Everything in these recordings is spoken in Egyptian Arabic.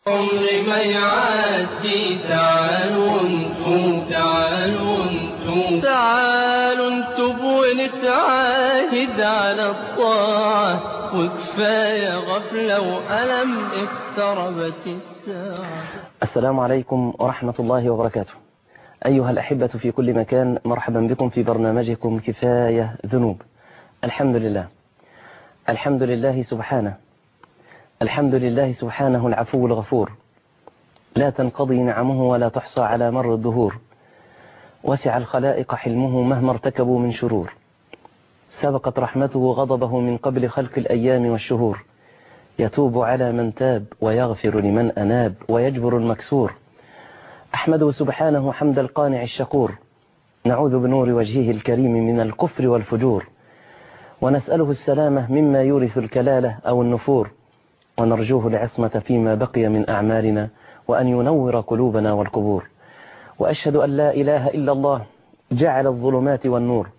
عمر ما يعدي تعالوا انتم تعالوا انتم تعالوا انتم ونتعاهد على الطاعة وكفاية غفلة وألم اقتربت الساعة السلام عليكم ورحمة الله وبركاته أيها الأحبة في كل مكان مرحبا بكم في برنامجكم كفاية ذنوب الحمد لله الحمد لله سبحانه الحمد لله سبحانه العفو الغفور لا تنقضي نعمه ولا تحصى على مر الدهور وسع الخلائق حلمه مهما ارتكبوا من شرور سبقت رحمته غضبه من قبل خلق الأيام والشهور يتوب على من تاب ويغفر لمن أناب ويجبر المكسور أحمده سبحانه حمد القانع الشكور نعوذ بنور وجهه الكريم من الكفر والفجور ونسأله السلامة مما يورث الكلالة أو النفور ونرجوه العصمة فيما بقي من أعمالنا وأن ينور قلوبنا والقبور وأشهد أن لا إله إلا الله جعل الظلمات والنور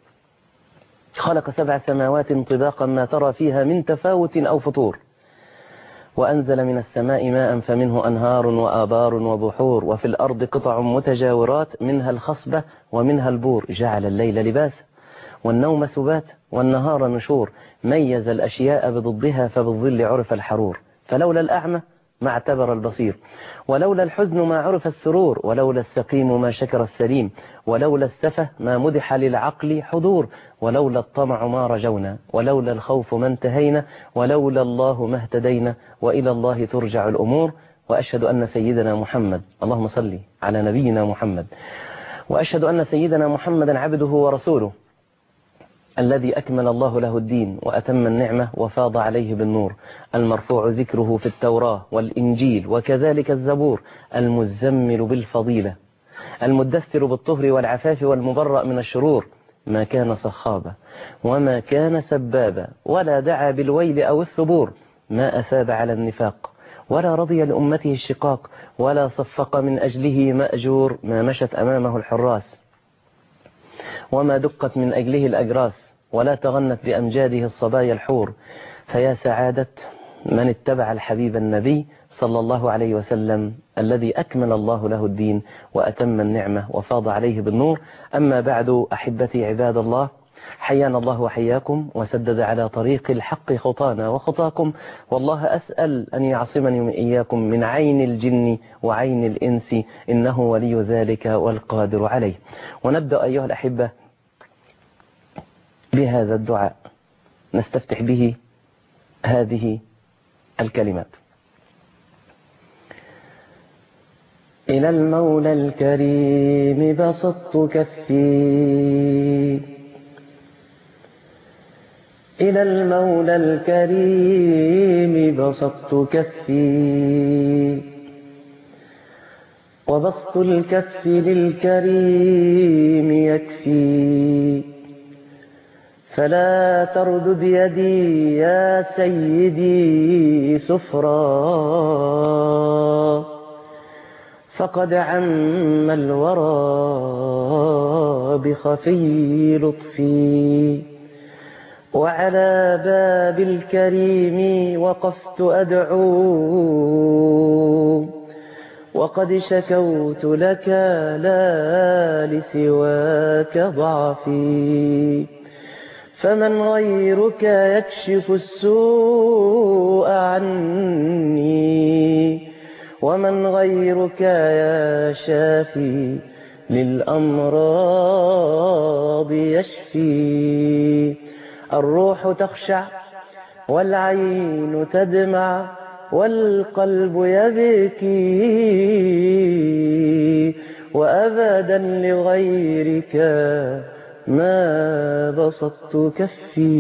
خلق سبع سماوات طباقا ما ترى فيها من تفاوت أو فطور وأنزل من السماء ماء فمنه أنهار وآبار وبحور وفي الأرض قطع متجاورات منها الخصبة ومنها البور جعل الليل لباسا والنوم ثبات والنهار نشور ميز الأشياء بضدها فبالظل عرف الحرور فلولا الأعمى ما اعتبر البصير ولولا الحزن ما عرف السرور ولولا السقيم ما شكر السليم ولولا السفه ما مدح للعقل حضور ولولا الطمع ما رجونا ولولا الخوف ما انتهينا ولولا الله ما اهتدينا وإلى الله ترجع الأمور وأشهد أن سيدنا محمد اللهم صل على نبينا محمد وأشهد أن سيدنا محمدا عبده ورسوله الذي أكمل الله له الدين وأتم النعمة وفاض عليه بالنور المرفوع ذكره في التوراة والإنجيل وكذلك الزبور المزمل بالفضيلة المدثر بالطهر والعفاف والمبرأ من الشرور ما كان صخابا وما كان سبابا ولا دعا بالويل أو الثبور ما أثاب على النفاق ولا رضي لأمته الشقاق ولا صفق من أجله مأجور ما مشت أمامه الحراس وما دقت من أجله الأجراس ولا تغنت بأمجاده الصبايا الحور فيا سعادة من اتبع الحبيب النبي صلى الله عليه وسلم الذي أكمل الله له الدين وأتم النعمة وفاض عليه بالنور أما بعد أحبتي عباد الله حيانا الله وحياكم وسدد على طريق الحق خطانا وخطاكم والله أسأل أن يعصمني من إياكم من عين الجن وعين الإنس إنه ولي ذلك والقادر عليه ونبدأ أيها الأحبة بهذا الدعاء نستفتح به هذه الكلمات إلى المولى الكريم بسطت كفي إلى المولى الكريم بسطت كفي وبسط الكف للكريم يكفي فلا تردد يدي يا سيدي سفرا فقد عم الورى بخفي لطفي وعلى باب الكريم وقفت أدعو وقد شكوت لك لا لسواك ضعفي فمن غيرك يكشف السوء عني ومن غيرك يا شافي للأمراض يشفي الروح تخشع والعين تدمع والقلب يبكي وأبدا لغيرك ما بسطت كفي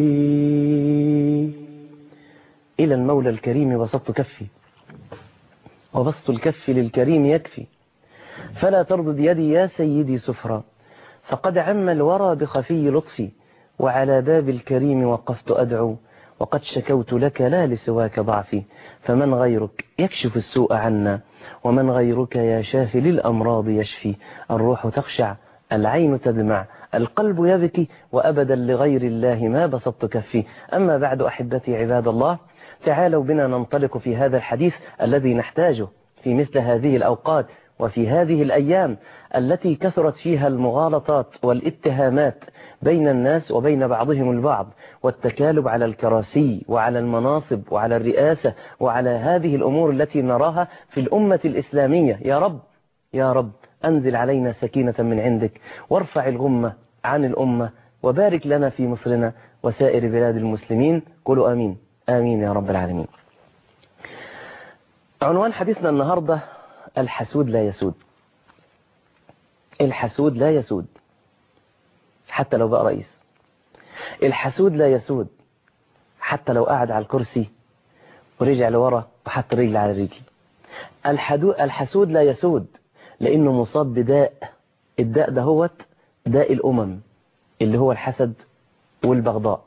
إلى المولى الكريم بسطت كفي وبسط الكف للكريم يكفي فلا تردد يدي يا سيدي سفرا فقد عم الورى بخفي لطفي وعلى باب الكريم وقفت أدعو وقد شكوت لك لا لسواك ضعفي فمن غيرك يكشف السوء عنا ومن غيرك يا شافي للأمراض يشفي الروح تخشع العين تدمع القلب يبكي وأبدا لغير الله ما بسطت كفي أما بعد أحبتي عباد الله تعالوا بنا ننطلق في هذا الحديث الذي نحتاجه في مثل هذه الأوقات وفي هذه الأيام التي كثرت فيها المغالطات والاتهامات بين الناس وبين بعضهم البعض والتكالب على الكراسي وعلى المناصب وعلى الرئاسة وعلى هذه الأمور التي نراها في الأمة الإسلامية يا رب يا رب أنزل علينا سكينة من عندك وارفع الغمة عن الأمة وبارك لنا في مصرنا وسائر بلاد المسلمين قولوا آمين آمين يا رب العالمين عنوان حديثنا النهاردة الحسود لا يسود الحسود لا يسود حتى لو بقى رئيس الحسود لا يسود حتى لو قعد على الكرسي ورجع لورا وحط رجل على رجل الحدو الحسود لا يسود لأنه مصاب بداء الداء ده هو داء الأمم اللي هو الحسد والبغضاء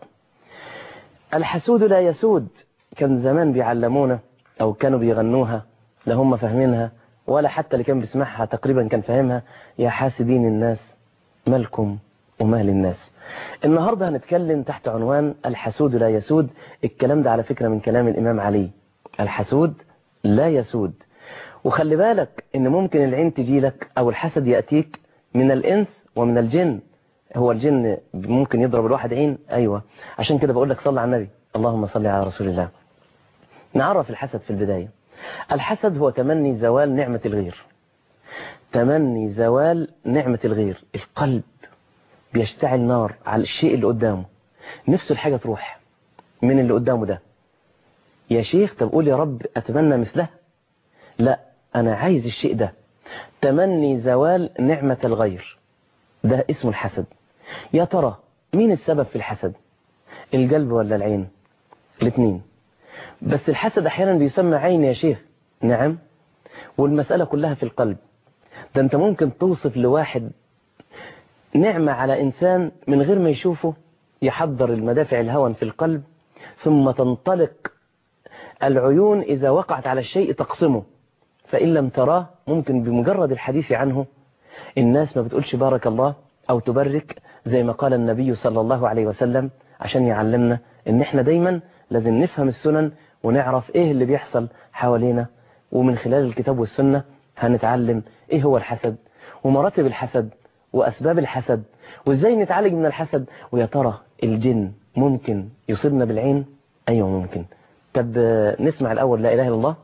الحسود لا يسود كان زمان بيعلمونا أو كانوا بيغنوها لا هم فاهمينها ولا حتى اللي كان بيسمعها تقريبا كان فاهمها يا حاسدين الناس مالكم ومال الناس النهاردة هنتكلم تحت عنوان الحسود لا يسود الكلام ده على فكرة من كلام الإمام علي الحسود لا يسود وخلي بالك ان ممكن العين تجي لك او الحسد يأتيك من الانس ومن الجن هو الجن ممكن يضرب الواحد عين ايوه عشان كده بقول لك صلى على النبي اللهم صل على رسول الله نعرف الحسد في البداية الحسد هو تمني زوال نعمة الغير تمني زوال نعمة الغير القلب بيشتعل نار على الشيء اللي قدامه نفسه الحاجة تروح من اللي قدامه ده يا شيخ طب قول يا رب أتمنى مثله لا أنا عايز الشيء ده تمني زوال نعمة الغير ده اسمه الحسد يا ترى مين السبب في الحسد القلب ولا العين الاثنين بس الحسد أحيانا بيسمى عين يا شيخ نعم والمسألة كلها في القلب ده أنت ممكن توصف لواحد نعمة على إنسان من غير ما يشوفه يحضر المدافع الهون في القلب ثم تنطلق العيون إذا وقعت على الشيء تقسمه فإن لم تراه ممكن بمجرد الحديث عنه الناس ما بتقولش بارك الله أو تبرك زي ما قال النبي صلى الله عليه وسلم عشان يعلمنا إن إحنا دايما لازم نفهم السنن ونعرف إيه اللي بيحصل حوالينا ومن خلال الكتاب والسنة هنتعلم إيه هو الحسد ومراتب الحسد وأسباب الحسد وإزاي نتعالج من الحسد ويا ترى الجن ممكن يصيبنا بالعين أيوة ممكن طب نسمع الأول لا إله إلا الله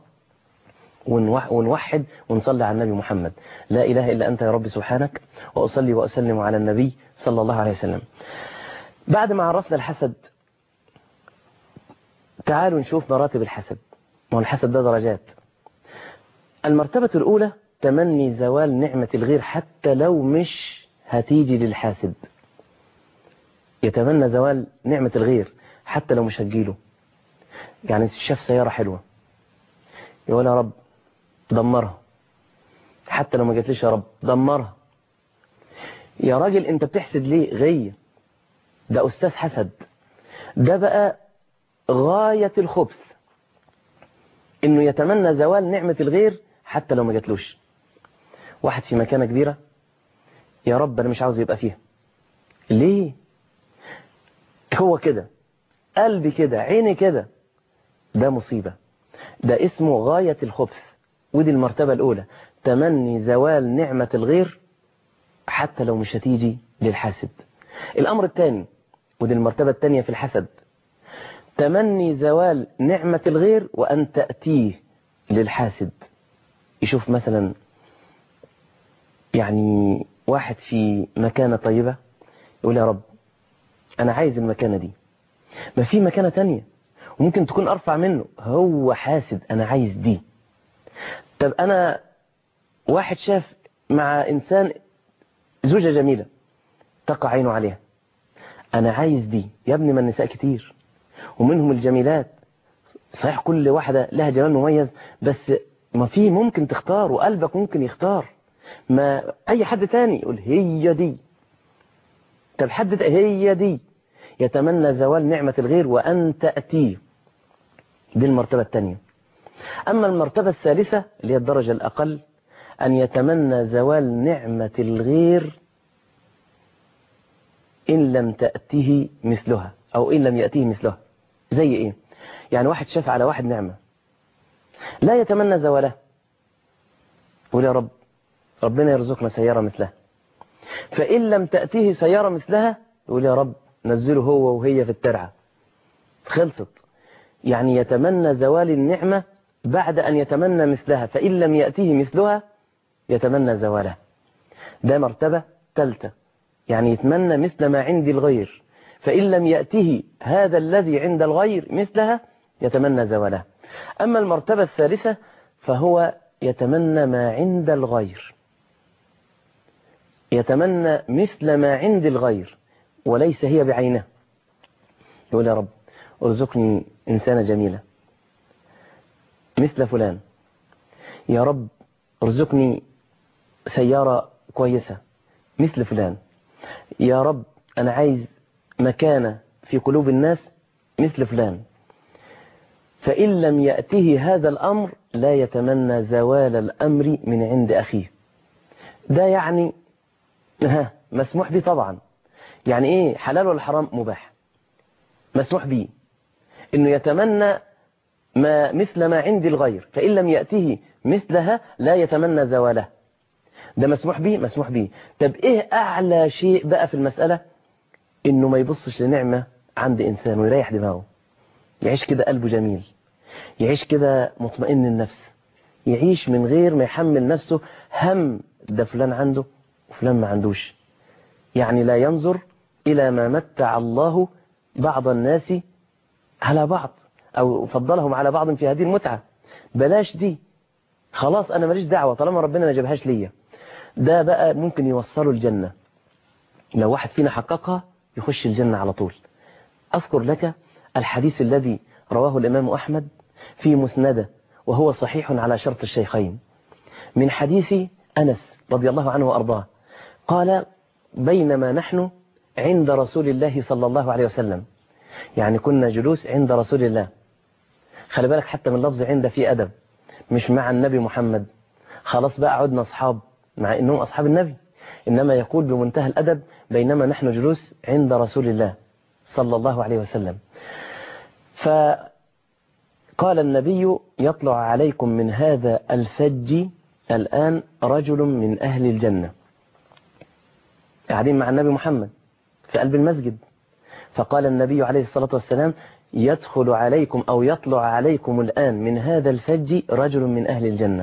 ونوحد ونصلي على النبي محمد لا إله إلا أنت يا رب سبحانك وأصلي وأسلم على النبي صلى الله عليه وسلم بعد ما عرفنا الحسد تعالوا نشوف مراتب الحسد ما هو الحسد ده درجات المرتبة الأولى تمني زوال نعمة الغير حتى لو مش هتيجي للحاسد يتمنى زوال نعمة الغير حتى لو مش هتجيله يعني شاف سيارة حلوة يقول يا رب دمرها حتى لو ما جاتليش يا رب دمرها يا راجل انت بتحسد ليه غية ده أستاذ حسد ده بقى غاية الخبث انه يتمنى زوال نعمة الغير حتى لو ما جاتلوش واحد في مكانة كبيرة يا رب أنا مش عاوز يبقى فيها ليه هو كده قلبي كده عيني كده ده مصيبة ده اسمه غاية الخبث ودي المرتبة الأولى تمني زوال نعمة الغير حتى لو مش هتيجي للحاسد الأمر الثاني ودي المرتبة الثانية في الحسد تمني زوال نعمة الغير وأن تأتيه للحاسد يشوف مثلا يعني واحد في مكانة طيبة يقول يا رب أنا عايز المكانة دي ما في مكانة تانية وممكن تكون أرفع منه هو حاسد أنا عايز دي طب أنا واحد شاف مع إنسان زوجة جميلة تقع عينه عليها أنا عايز دي يا ابني ما النساء كتير ومنهم الجميلات صحيح كل واحدة لها جمال مميز بس ما في ممكن تختار وقلبك ممكن يختار ما أي حد تاني يقول هي دي طب حد هي دي يتمنى زوال نعمة الغير وأن تأتيه دي المرتبة الثانية أما المرتبة الثالثة اللي هي الدرجة الأقل أن يتمنى زوال نعمة الغير إن لم تأتيه مثلها أو إن لم يأتيه مثلها زي إيه يعني واحد شاف على واحد نعمة لا يتمنى زوالها قول يا رب ربنا يرزقنا سيارة مثلها فإن لم تأتيه سيارة مثلها يقول يا رب نزله هو وهي في الترعة خلصت يعني يتمنى زوال النعمة بعد أن يتمنى مثلها فإن لم يأتيه مثلها يتمنى زوالها ده مرتبة ثالثة يعني يتمنى مثل ما عند الغير فإن لم يأته هذا الذي عند الغير مثلها يتمنى زوالها أما المرتبة الثالثة فهو يتمنى ما عند الغير يتمنى مثل ما عند الغير وليس هي بعينه يقول يا رب ارزقني إنسانة جميلة مثل فلان يا رب ارزقني سيارة كويسة مثل فلان يا رب أنا عايز مكانة في قلوب الناس مثل فلان فإن لم يأته هذا الأمر لا يتمنى زوال الأمر من عند أخيه ده يعني ها مسموح به طبعا يعني إيه حلال ولا حرام مباح مسموح به إنه يتمنى ما مثل ما عند الغير فإن لم يأته مثلها لا يتمنى زوالها ده مسموح به مسموح به طب إيه أعلى شيء بقى في المسألة إنه ما يبصش لنعمة عند إنسان ويريح دماغه يعيش كده قلبه جميل يعيش كده مطمئن النفس يعيش من غير ما يحمل نفسه هم ده فلان عنده وفلان ما عندوش يعني لا ينظر إلى ما متع الله بعض الناس على بعض أو فضلهم على بعض في هذه المتعة بلاش دي خلاص أنا ماليش دعوة طالما ربنا ما جابهاش ليا ده بقى ممكن يوصله الجنة لو واحد فينا حققها يخش الجنة على طول أذكر لك الحديث الذي رواه الإمام أحمد في مسندة وهو صحيح على شرط الشيخين من حديث أنس رضي الله عنه وأرضاه قال بينما نحن عند رسول الله صلى الله عليه وسلم يعني كنا جلوس عند رسول الله خلي بالك حتى من لفظ عند في أدب مش مع النبي محمد خلاص بقى عدنا أصحاب مع أنهم أصحاب النبي إنما يقول بمنتهى الأدب بينما نحن جلوس عند رسول الله صلى الله عليه وسلم فقال النبي يطلع عليكم من هذا الفج الآن رجل من أهل الجنة قاعدين مع النبي محمد في قلب المسجد فقال النبي عليه الصلاة والسلام يدخل عليكم أو يطلع عليكم الآن من هذا الفج رجل من أهل الجنة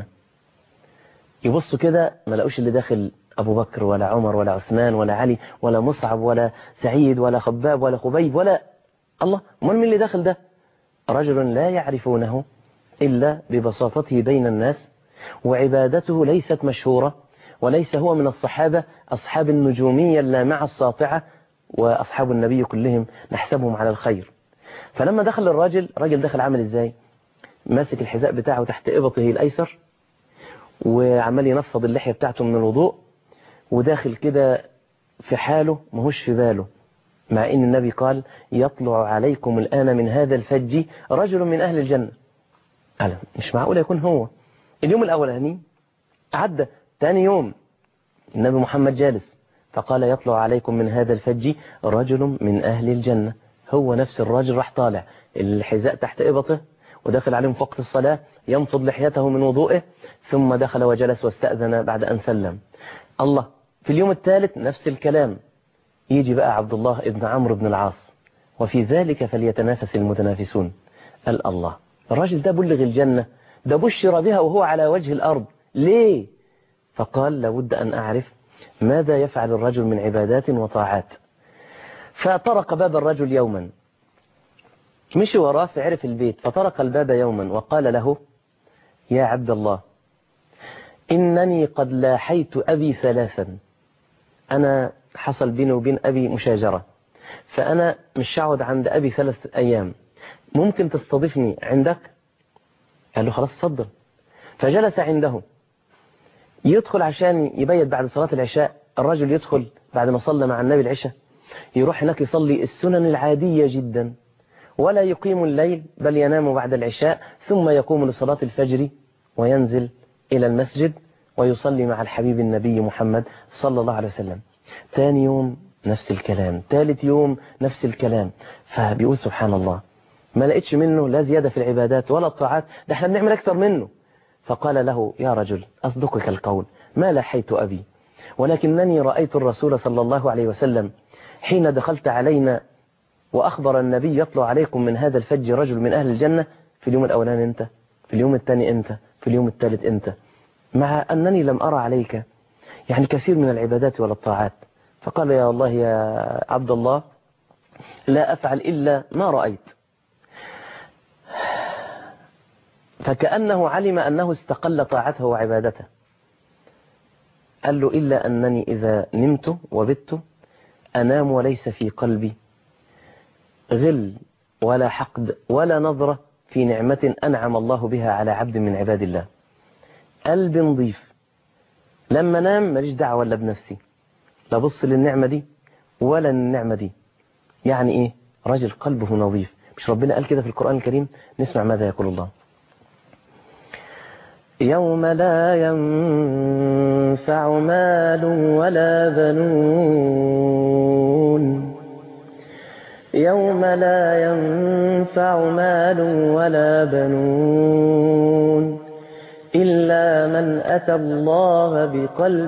يبصوا كده ما لقوش اللي داخل أبو بكر ولا عمر ولا عثمان ولا علي ولا مصعب ولا سعيد ولا خباب ولا خبيب ولا الله من من اللي داخل ده رجل لا يعرفونه إلا ببساطته بين الناس وعبادته ليست مشهورة وليس هو من الصحابة أصحاب النجومية اللامعة الساطعة وأصحاب النبي كلهم نحسبهم على الخير فلما دخل الراجل راجل دخل عمل إزاي ماسك الحذاء بتاعه تحت إبطه الأيسر وعمال ينفض اللحية بتاعته من الوضوء وداخل كده في حاله مهوش في باله مع ان النبي قال يطلع عليكم الآن من هذا الفج رجل من أهل الجنة قال مش معقول يكون هو اليوم الأولاني عدى ثاني يوم النبي محمد جالس فقال يطلع عليكم من هذا الفج رجل من أهل الجنة هو نفس الراجل راح طالع الحذاء تحت إبطه ودخل عليهم في وقت الصلاة ينفض لحيته من وضوئه ثم دخل وجلس واستأذن بعد أن سلم الله في اليوم الثالث نفس الكلام يجي بقى عبد الله ابن عمرو بن العاص وفي ذلك فليتنافس المتنافسون قال الله الراجل ده بلغ الجنة ده بشر بها وهو على وجه الأرض ليه فقال لابد أن أعرف ماذا يفعل الرجل من عبادات وطاعات فطرق باب الرجل يوما مشي وراه فعرف البيت فطرق الباب يوما وقال له يا عبد الله إنني قد لاحيت أبي ثلاثا أنا حصل بيني وبين أبي مشاجرة فأنا مش هقعد عند أبي ثلاث أيام ممكن تستضيفني عندك قال له خلاص اتفضل فجلس عنده يدخل عشان يبيت بعد صلاة العشاء الرجل يدخل بعد ما صلى مع النبي العشاء يروح هناك يصلي السنن العادية جدا ولا يقيم الليل بل ينام بعد العشاء ثم يقوم لصلاة الفجر وينزل إلى المسجد ويصلي مع الحبيب النبي محمد صلى الله عليه وسلم ثاني يوم نفس الكلام ثالث يوم نفس الكلام فبيقول سبحان الله ما لقيتش منه لا زيادة في العبادات ولا الطاعات ده احنا بنعمل أكتر منه فقال له يا رجل أصدقك القول ما لاحيت أبي ولكنني رأيت الرسول صلى الله عليه وسلم حين دخلت علينا وأخبر النبي يطلع عليكم من هذا الفج رجل من أهل الجنة في اليوم الأولاني أنت في اليوم الثاني أنت في اليوم الثالث أنت مع أنني لم أرى عليك يعني كثير من العبادات والطاعات فقال يا الله يا عبد الله لا أفعل إلا ما رأيت فكأنه علم أنه استقل طاعته وعبادته قال له إلا أنني إذا نمت وبت أنام وليس في قلبي غل ولا حقد ولا نظرة في نعمة أنعم الله بها على عبد من عباد الله قلب نظيف لما نام ماليش دعوة ولا بنفسي لا بص للنعمة دي ولا للنعمة دي يعني إيه رجل قلبه نظيف مش ربنا قال كده في القرآن الكريم نسمع ماذا يقول الله يوم لا ينفع مال ولا بنون يوم لا ينفع مال ولا بنون إلا من أتى الله بقلب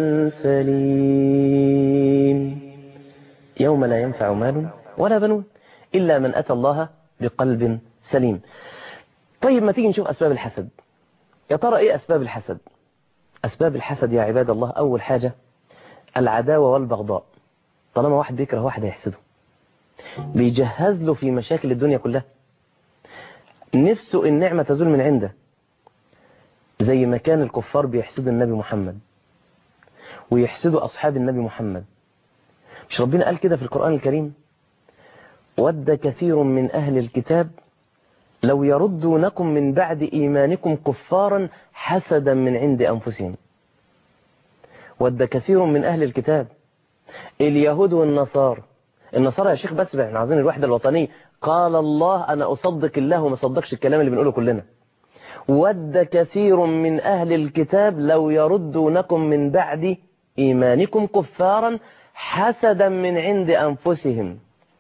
سليم يوم لا ينفع مال ولا بنون إلا من أتى الله بقلب سليم طيب ما تيجي نشوف أسباب الحسد يا ترى إيه أسباب الحسد أسباب الحسد يا عباد الله أول حاجة العداوة والبغضاء طالما واحد بيكره واحد هيحسده بيجهز له في مشاكل الدنيا كلها نفسه النعمة تزول من عنده زي ما كان الكفار بيحسدوا النبي محمد ويحسدوا أصحاب النبي محمد مش ربنا قال كده في القرآن الكريم ود كثير من أهل الكتاب لو يردونكم من بعد إيمانكم كفارا حسدا من عند أنفسهم ود كثير من أهل الكتاب اليهود والنصارى النصارى يا شيخ بس احنا عايزين الوحدة الوطنية قال الله أنا أصدق الله وما صدقش الكلام اللي بنقوله كلنا ود كثير من أهل الكتاب لو يردونكم من بعد إيمانكم كفارا حسدا من عند أنفسهم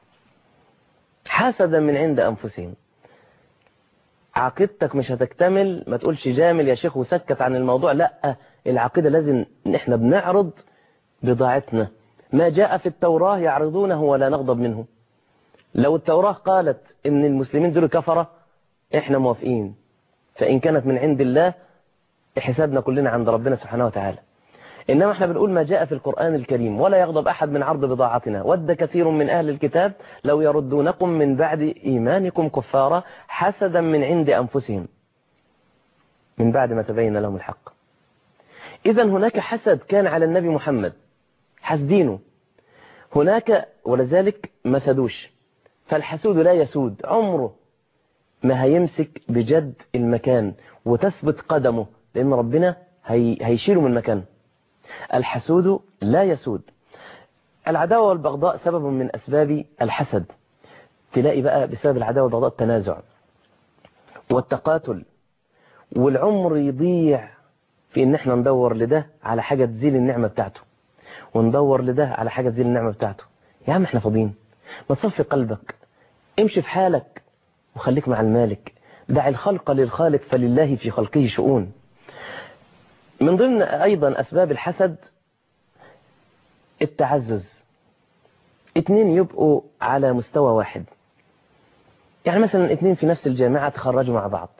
حسدا من عند أنفسهم عقيدتك مش هتكتمل ما تقولش جامل يا شيخ وسكت عن الموضوع لا العقيدة لازم احنا بنعرض بضاعتنا ما جاء في التوراة يعرضونه ولا نغضب منه لو التوراة قالت ان المسلمين دول كفرة احنا موافقين فإن كانت من عند الله حسابنا كلنا عند ربنا سبحانه وتعالى إنما احنا بنقول ما جاء في القرآن الكريم ولا يغضب أحد من عرض بضاعتنا ود كثير من أهل الكتاب لو يردونكم من بعد إيمانكم كفارا حسدا من عند أنفسهم من بعد ما تبين لهم الحق إذا هناك حسد كان على النبي محمد حسدينه هناك ولذلك ما سدوش فالحسود لا يسود عمره ما هيمسك بجد المكان وتثبت قدمه لأن ربنا هي هيشيله من مكانه الحسود لا يسود العداوة والبغضاء سبب من أسباب الحسد تلاقي بقى بسبب العداوة والبغضاء التنازع والتقاتل والعمر يضيع في ان احنا ندور لده على حاجة تزيل النعمة بتاعته وندور لده على حاجة تزيل النعمة بتاعته يا عم احنا فاضيين ما تصفي قلبك امشي في حالك وخليك مع المالك دع الخلق للخالق فلله في خلقه شؤون من ضمن أيضا أسباب الحسد التعزز اتنين يبقوا على مستوى واحد يعني مثلا اتنين في نفس الجامعة تخرجوا مع بعض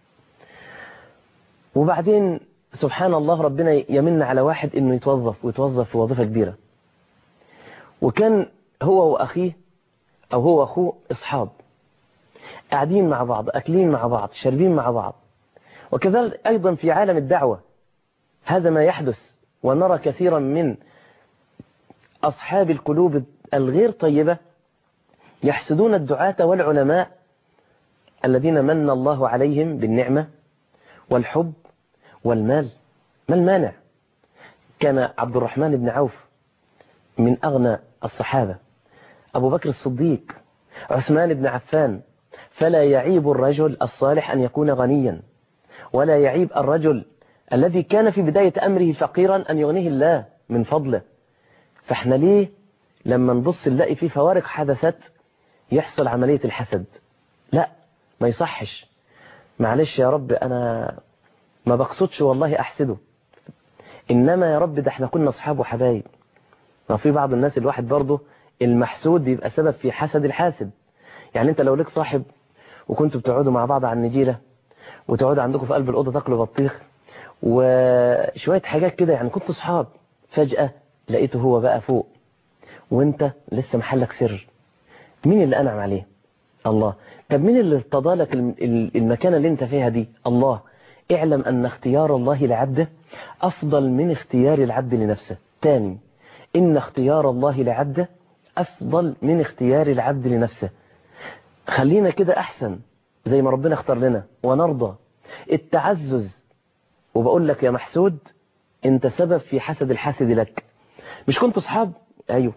وبعدين سبحان الله ربنا يمن على واحد انه يتوظف ويتوظف في وظيفة كبيرة وكان هو وأخيه أو هو وأخوه أصحاب قاعدين مع بعض أكلين مع بعض شاربين مع بعض وكذلك أيضا في عالم الدعوة هذا ما يحدث ونرى كثيرا من أصحاب القلوب الغير طيبة يحسدون الدعاة والعلماء الذين من الله عليهم بالنعمة والحب والمال ما المانع كان عبد الرحمن بن عوف من أغنى الصحابة أبو بكر الصديق عثمان بن عفان فلا يعيب الرجل الصالح أن يكون غنيا ولا يعيب الرجل الذي كان في بداية أمره فقيرا أن يغنيه الله من فضله فاحنا ليه لما نبص نلاقي في فوارق حدثت يحصل عملية الحسد لا ما يصحش معلش يا رب أنا ما بقصدش والله احسده انما يا رب ده احنا كنا اصحاب وحبايب ما في بعض الناس الواحد برضه المحسود بيبقى سبب في حسد الحاسد يعني انت لو لك صاحب وكنتوا بتقعدوا مع بعض على النجيله وتقعدوا عندكم في قلب الاوضه تاكلوا بطيخ وشويه حاجات كده يعني كنتوا اصحاب فجاه لقيته هو بقى فوق وانت لسه محلك سر مين اللي انعم عليه الله طب مين اللي ارتضى لك الم- ال- المكانه اللي انت فيها دي الله اعلم ان اختيار الله لعبده افضل من اختيار العبد لنفسه تاني ان اختيار الله لعبده افضل من اختيار العبد لنفسه خلينا كده احسن زي ما ربنا اختار لنا ونرضى التعزز وبقول لك يا محسود انت سبب في حسد الحاسد لك مش كنتوا اصحاب ايوه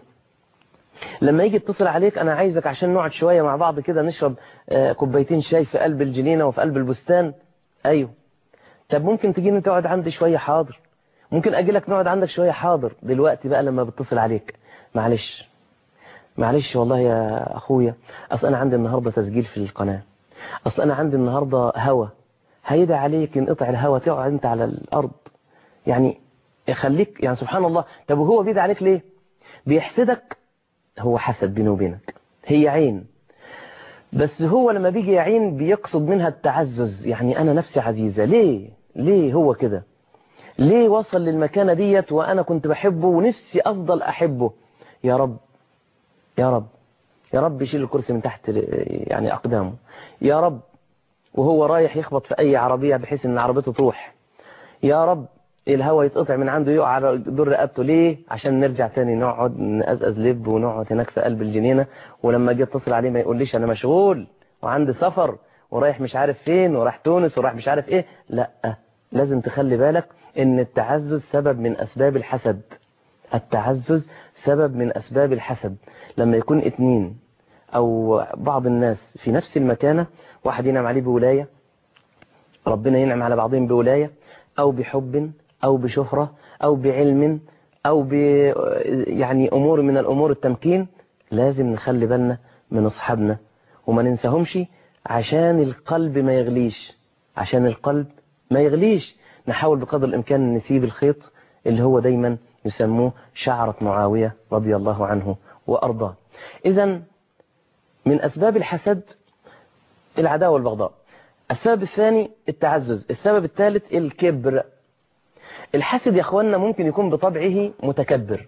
لما يجي يتصل عليك انا عايزك عشان نقعد شويه مع بعض كده نشرب آه، كوبايتين شاي في قلب الجنينه وفي قلب البستان ايوه طب ممكن تجيني تقعد عندي شويه حاضر ممكن اجي لك نقعد عندك شويه حاضر دلوقتي بقى لما بتصل عليك معلش معلش والله يا اخويا اصل انا عندي النهارده تسجيل في القناه اصل انا عندي النهارده هوا هيدعي عليك ينقطع الهوا تقعد انت على الارض يعني يخليك يعني سبحان الله طب وهو بيدعي عليك ليه بيحسدك هو حسد بينه وبينك هي عين بس هو لما بيجي يعين بيقصد منها التعزز يعني انا نفسي عزيزه ليه ليه هو كده ليه وصل للمكانه ديت وانا كنت بحبه ونفسي افضل احبه يا رب يا رب يا رب يشيل الكرسي من تحت يعني أقدامه يا رب وهو رايح يخبط في أي عربية بحيث إن عربيته تروح يا رب الهواء يتقطع من عنده يقع على دور رقبته ليه عشان نرجع تاني نقعد نقزقز لب ونقعد هناك في قلب الجنينة ولما اجي اتصل عليه ما يقوليش انا مشغول وعندي سفر ورايح مش عارف فين ورايح تونس ورايح مش عارف ايه لا لازم تخلي بالك ان التعزز سبب من اسباب الحسد التعزز سبب من أسباب الحسد لما يكون اتنين أو بعض الناس في نفس المكانة واحد ينعم عليه بولاية ربنا ينعم على بعضهم بولاية أو بحب أو بشهرة أو بعلم أو ب يعني أمور من الأمور التمكين لازم نخلي بالنا من أصحابنا وما ننساهمش عشان القلب ما يغليش عشان القلب ما يغليش نحاول بقدر الإمكان نسيب الخيط اللي هو دايما يسموه شعرة معاوية رضي الله عنه وأرضاه إذا من أسباب الحسد العداوة والبغضاء السبب الثاني التعزز السبب الثالث الكبر الحسد يا أخوانا ممكن يكون بطبعه متكبر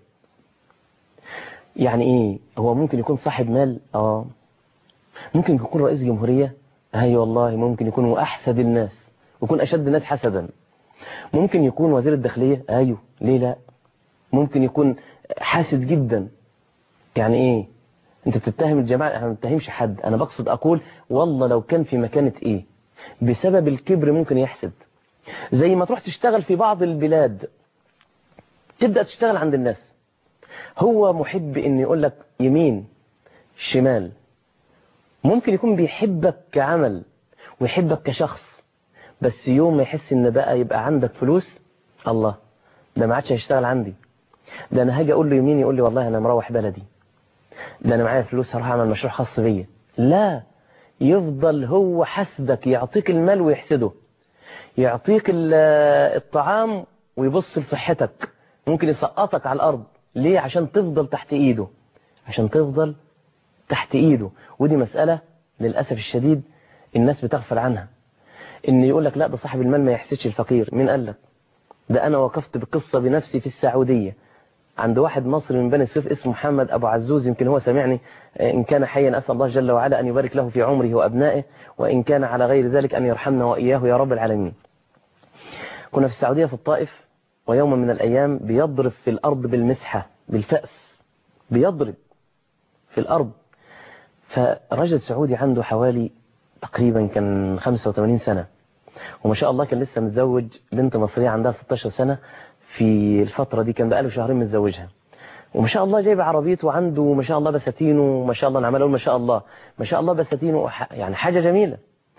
يعني إيه هو ممكن يكون صاحب مال آه ممكن يكون رئيس جمهورية أي والله ممكن يكون أحسد الناس ويكون أشد الناس حسدا ممكن يكون وزير الداخلية أيوه ليه لا ممكن يكون حاسد جدا يعني ايه انت بتتهم الجماعة انا ما بتهمش حد انا بقصد اقول والله لو كان في مكانة ايه بسبب الكبر ممكن يحسد زي ما تروح تشتغل في بعض البلاد تبدأ تشتغل عند الناس هو محب ان يقول لك يمين شمال ممكن يكون بيحبك كعمل ويحبك كشخص بس يوم ما يحس ان بقى يبقى عندك فلوس الله ده ما عادش هيشتغل عندي ده انا هاجي اقول له يمين يقول لي والله انا مروح بلدي ده انا معايا فلوس هروح اعمل مشروع خاص بيا لا يفضل هو حسدك يعطيك المال ويحسده يعطيك الطعام ويبص لصحتك ممكن يسقطك على الارض ليه عشان تفضل تحت ايده عشان تفضل تحت ايده ودي مسألة للأسف الشديد الناس بتغفل عنها ان يقول لك لا ده صاحب المال ما يحسدش الفقير مين قال لك ده أنا وقفت بقصة بنفسي في السعودية عند واحد مصري من بني سويف اسمه محمد أبو عزوز يمكن هو سمعني إن كان حيا أسأل الله جل وعلا أن يبارك له في عمره وأبنائه وإن كان على غير ذلك أن يرحمنا وإياه يا رب العالمين كنا في السعودية في الطائف ويوم من الأيام بيضرب في الأرض بالمسحة بالفأس بيضرب في الأرض فرجل سعودي عنده حوالي تقريبا كان 85 سنة وما شاء الله كان لسه متزوج بنت مصرية عندها 16 سنة في الفترة دي كان بقاله شهرين متزوجها وما شاء الله جايب عربيته وعنده ما شاء الله بساتينه ما شاء الله انا عمال اقول ما شاء الله ما شاء الله بساتينه يعني حاجة جميلة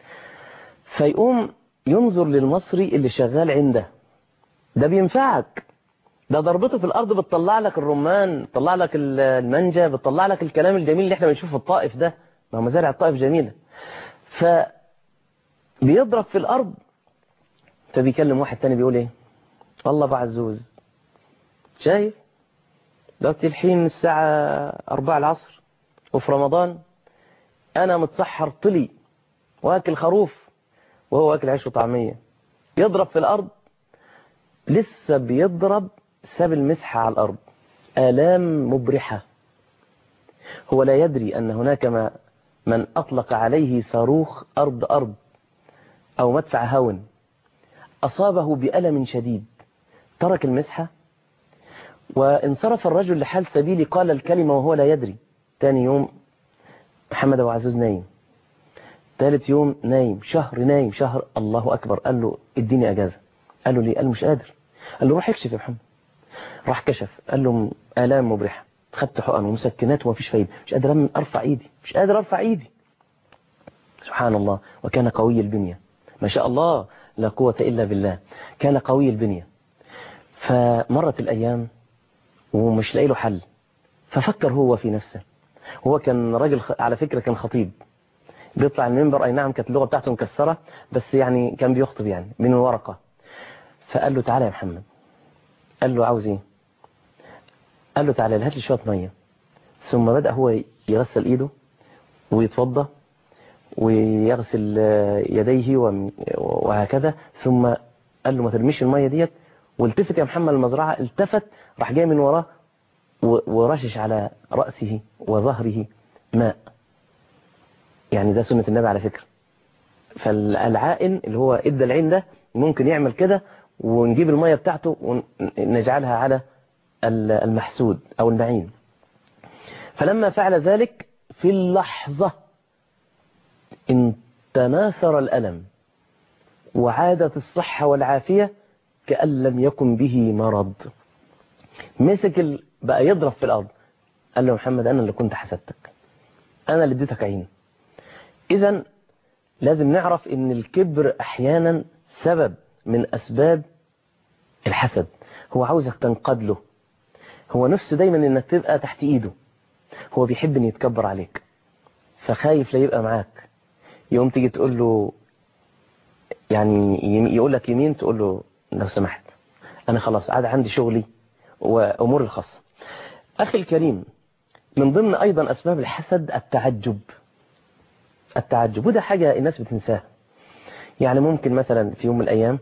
فيقوم ينظر للمصري اللي شغال عنده ده بينفعك ده ضربته في الارض بتطلع لك الرمان بتطلع لك المانجا بتطلع لك الكلام الجميل اللي احنا بنشوفه في الطائف ده ما هو مزارع الطائف جميله ف بيضرب في الارض فبيكلم واحد تاني بيقول ايه والله ابو عزوز شايف دلوقتي الحين الساعة أربعة العصر وفي رمضان أنا متسحر طلي واكل خروف وهو واكل عيش وطعمية يضرب في الأرض لسه بيضرب ساب المسحة على الأرض آلام مبرحة هو لا يدري أن هناك ما من أطلق عليه صاروخ أرض أرض أو مدفع هون أصابه بألم شديد ترك المسحة وانصرف الرجل لحال سبيل قال الكلمة وهو لا يدري تاني يوم محمد أبو عزوز نايم ثالث يوم نايم شهر نايم شهر الله أكبر قال له اديني أجازة قال له ليه قال له مش قادر قال له روح اكشف يا محمد راح كشف قال له آلام مبرحة خدت حقن ومسكنات ومفيش فايدة مش قادر أرفع إيدي مش قادر أرفع إيدي سبحان الله وكان قوي البنية ما شاء الله لا قوة إلا بالله كان قوي البنية فمرت الأيام ومش لاقي له حل ففكر هو في نفسه هو كان راجل خ... على فكرة كان خطيب بيطلع المنبر أي نعم كانت اللغة بتاعته مكسرة بس يعني كان بيخطب يعني من ورقة فقال له تعالى يا محمد قال له عاوز ايه قال له تعالى هات لي شوية مية ثم بدأ هو يغسل ايده ويتوضى ويغسل يديه وهكذا ثم قال له ما ترميش المية ديت والتفت يا محمد المزرعة التفت راح جاي من وراه ورشش على رأسه وظهره ماء يعني ده سنة النبي على فكرة فالعائن اللي هو ادى العين ده ممكن يعمل كده ونجيب المية بتاعته ونجعلها على المحسود أو المعين فلما فعل ذلك في اللحظة ان تناثر الألم وعادت الصحة والعافية كأن لم يكن به مرض مسك ال... بقى يضرب في الأرض قال له محمد أنا اللي كنت حسدتك أنا اللي اديتك عين إذا لازم نعرف إن الكبر أحيانا سبب من أسباب الحسد هو عاوزك تنقاد له هو نفسه دايما إنك تبقى تحت إيده هو بيحب إن يتكبر عليك فخايف لا يبقى معاك يوم تيجي تقول له يعني يقول لك يمين تقول له لو سمحت أنا خلاص عاد عندي شغلي وأموري الخاصة أخي الكريم من ضمن أيضا أسباب الحسد التعجب التعجب وده حاجة الناس بتنساها يعني ممكن مثلا في يوم من الأيام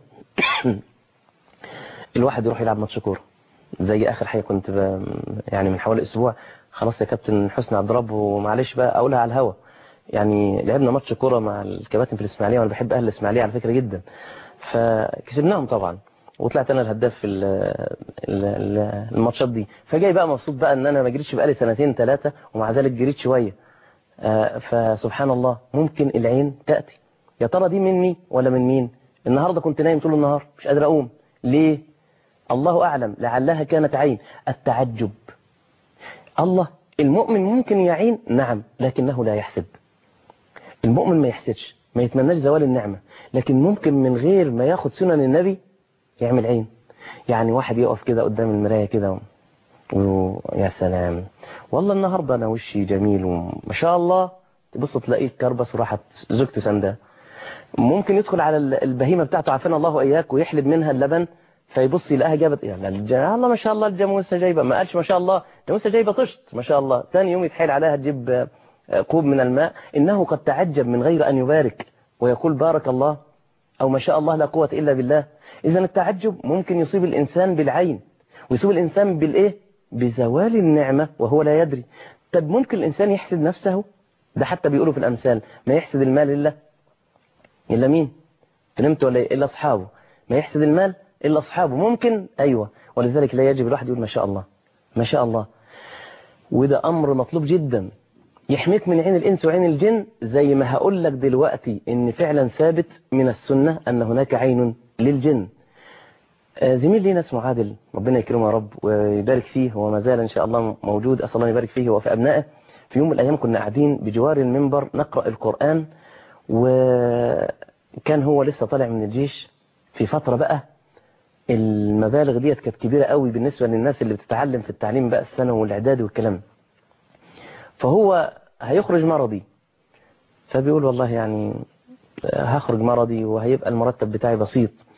الواحد يروح يلعب ماتش كورة زي آخر حاجة كنت ب... يعني من حوالي أسبوع خلاص يا كابتن حسني عبد رب ومعلش بقى أقولها على الهوا يعني لعبنا ماتش كورة مع الكباتن في الإسماعيلية وأنا بحب أهل الإسماعيلية على فكرة جدا فكسبناهم طبعا وطلعت انا الهداف في الماتشات دي فجاي بقى مبسوط بقى ان انا ما جريتش بقالي سنتين ثلاثه ومع ذلك جريت شويه فسبحان الله ممكن العين تاتي يا ترى دي مني ولا من مين النهارده كنت نايم طول النهار مش قادر اقوم ليه الله اعلم لعلها كانت عين التعجب الله المؤمن ممكن يعين نعم لكنه لا يحسد المؤمن ما يحسدش ما يتمناش زوال النعمه لكن ممكن من غير ما ياخد سنن النبي يعمل عين يعني واحد يقف كده قدام المراية كده ويا سلام والله النهاردة أنا وشي جميل وما شاء الله تبص تلاقيه كربس وراحت زوجته سنداه ممكن يدخل على البهيمة بتاعته عافانا الله وإياك ويحلب منها اللبن فيبص يلاقيها جابت يعني الله ما شاء الله الجاموسة جايبة ما قالش ما شاء الله الجاموسة جايبة طشت ما شاء الله ثاني يوم يتحايل عليها تجيب كوب من الماء إنه قد تعجب من غير أن يبارك ويقول بارك الله أو ما شاء الله لا قوة إلا بالله إذا التعجب ممكن يصيب الإنسان بالعين ويصيب الإنسان بالإيه بزوال النعمة وهو لا يدري طب ممكن الإنسان يحسد نفسه ده حتى بيقولوا في الأمثال ما يحسد المال إلا إلا مين فهمت ولا إلا أصحابه ما يحسد المال إلا أصحابه ممكن أيوة ولذلك لا يجب الواحد يقول ما شاء الله ما شاء الله وده أمر مطلوب جدا يحميك من عين الإنس وعين الجن زي ما هقول لك دلوقتي إن فعلا ثابت من السنة أن هناك عين للجن زميل لينا اسمه عادل ربنا يكرمه يا رب ويبارك فيه هو ما زال إن شاء الله موجود أسأل الله يبارك فيه وفي أبنائه في يوم من الأيام كنا قاعدين بجوار المنبر نقرأ القرآن وكان هو لسه طالع من الجيش في فترة بقى المبالغ ديت كانت كبيرة قوي بالنسبة للناس اللي بتتعلم في التعليم بقى الثانوي والإعدادي والكلام فهو هيخرج مرضي فبيقول والله يعني هخرج مرضي وهيبقى المرتب بتاعي بسيط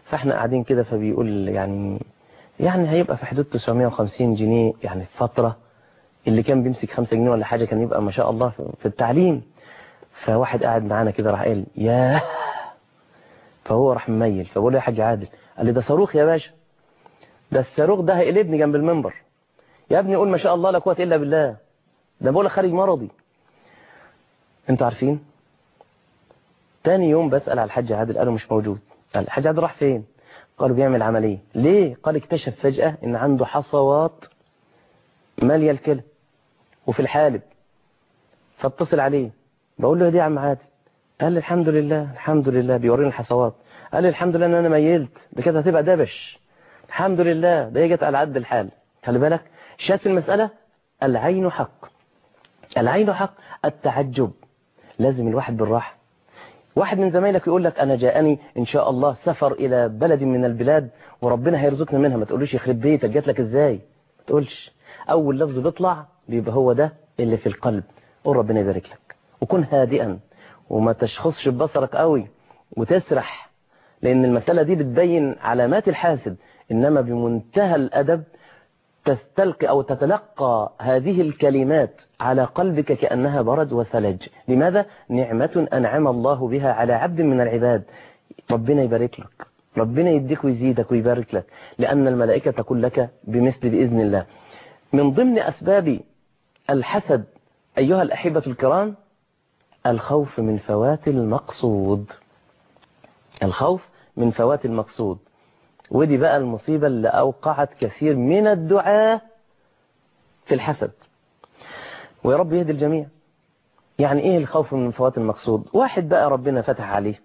فاحنا قاعدين كده فبيقول يعني يعني هيبقى في حدود 950 جنيه يعني في فترة اللي كان بيمسك 5 جنيه ولا حاجة كان يبقى ما شاء الله في- في التعليم فواحد قاعد معانا كده راح قال ياه فهو راح مميل فبقول له يا حاج عادل قال لي ده صاروخ يا باشا ده الصاروخ ده هيقلبني جنب المنبر يا ابني قول ما شاء الله لا قوه الا بالله ده بقول لك خارج مرضي انتوا عارفين تاني يوم بسأل على الحاج عادل قالوا مش موجود قال الحاج عادل راح فين قالوا بيعمل عملية ليه قال اكتشف فجأة ان عنده حصوات مالية الكلى وفي الحالب فاتصل عليه بقول له يا دي يا عم عادل قال لي الحمد لله الحمد لله بيوريني الحصوات قال لي الحمد لله ان انا ميلت ده كده هتبقى دبش الحمد لله ده هي جت على قد الحال خلي بالك شاهد في المسألة العين حق العين حق التعجب لازم الواحد بالراحة واحد من زمايلك يقول لك أنا جاءني إن شاء الله سفر إلى بلد من البلاد وربنا هيرزقنا منها ما تقولوش يخرب بيتك جات لك إزاي ما تقولش أول لفظ بيطلع بيبقى هو ده اللي في القلب قول ربنا يبارك لك وكن هادئا وما تشخصش ببصرك قوي وتسرح لأن المسألة دي بتبين علامات الحاسد إنما بمنتهى الأدب تستلقي أو تتلقى هذه الكلمات على قلبك كأنها برد وثلج لماذا؟ نعمة أنعم الله بها على عبد من العباد ربنا يبارك لك ربنا يديك ويزيدك ويبارك لك لأن الملائكة تقول لك بمثل بإذن الله من ضمن أسباب الحسد أيها الأحبة الكرام الخوف من فوات المقصود الخوف من فوات المقصود ودي بقى المصيبة اللي أوقعت كثير من الدعاة في الحسد ويا رب يهدي الجميع يعني إيه الخوف من فوات المقصود واحد بقى ربنا فتح عليه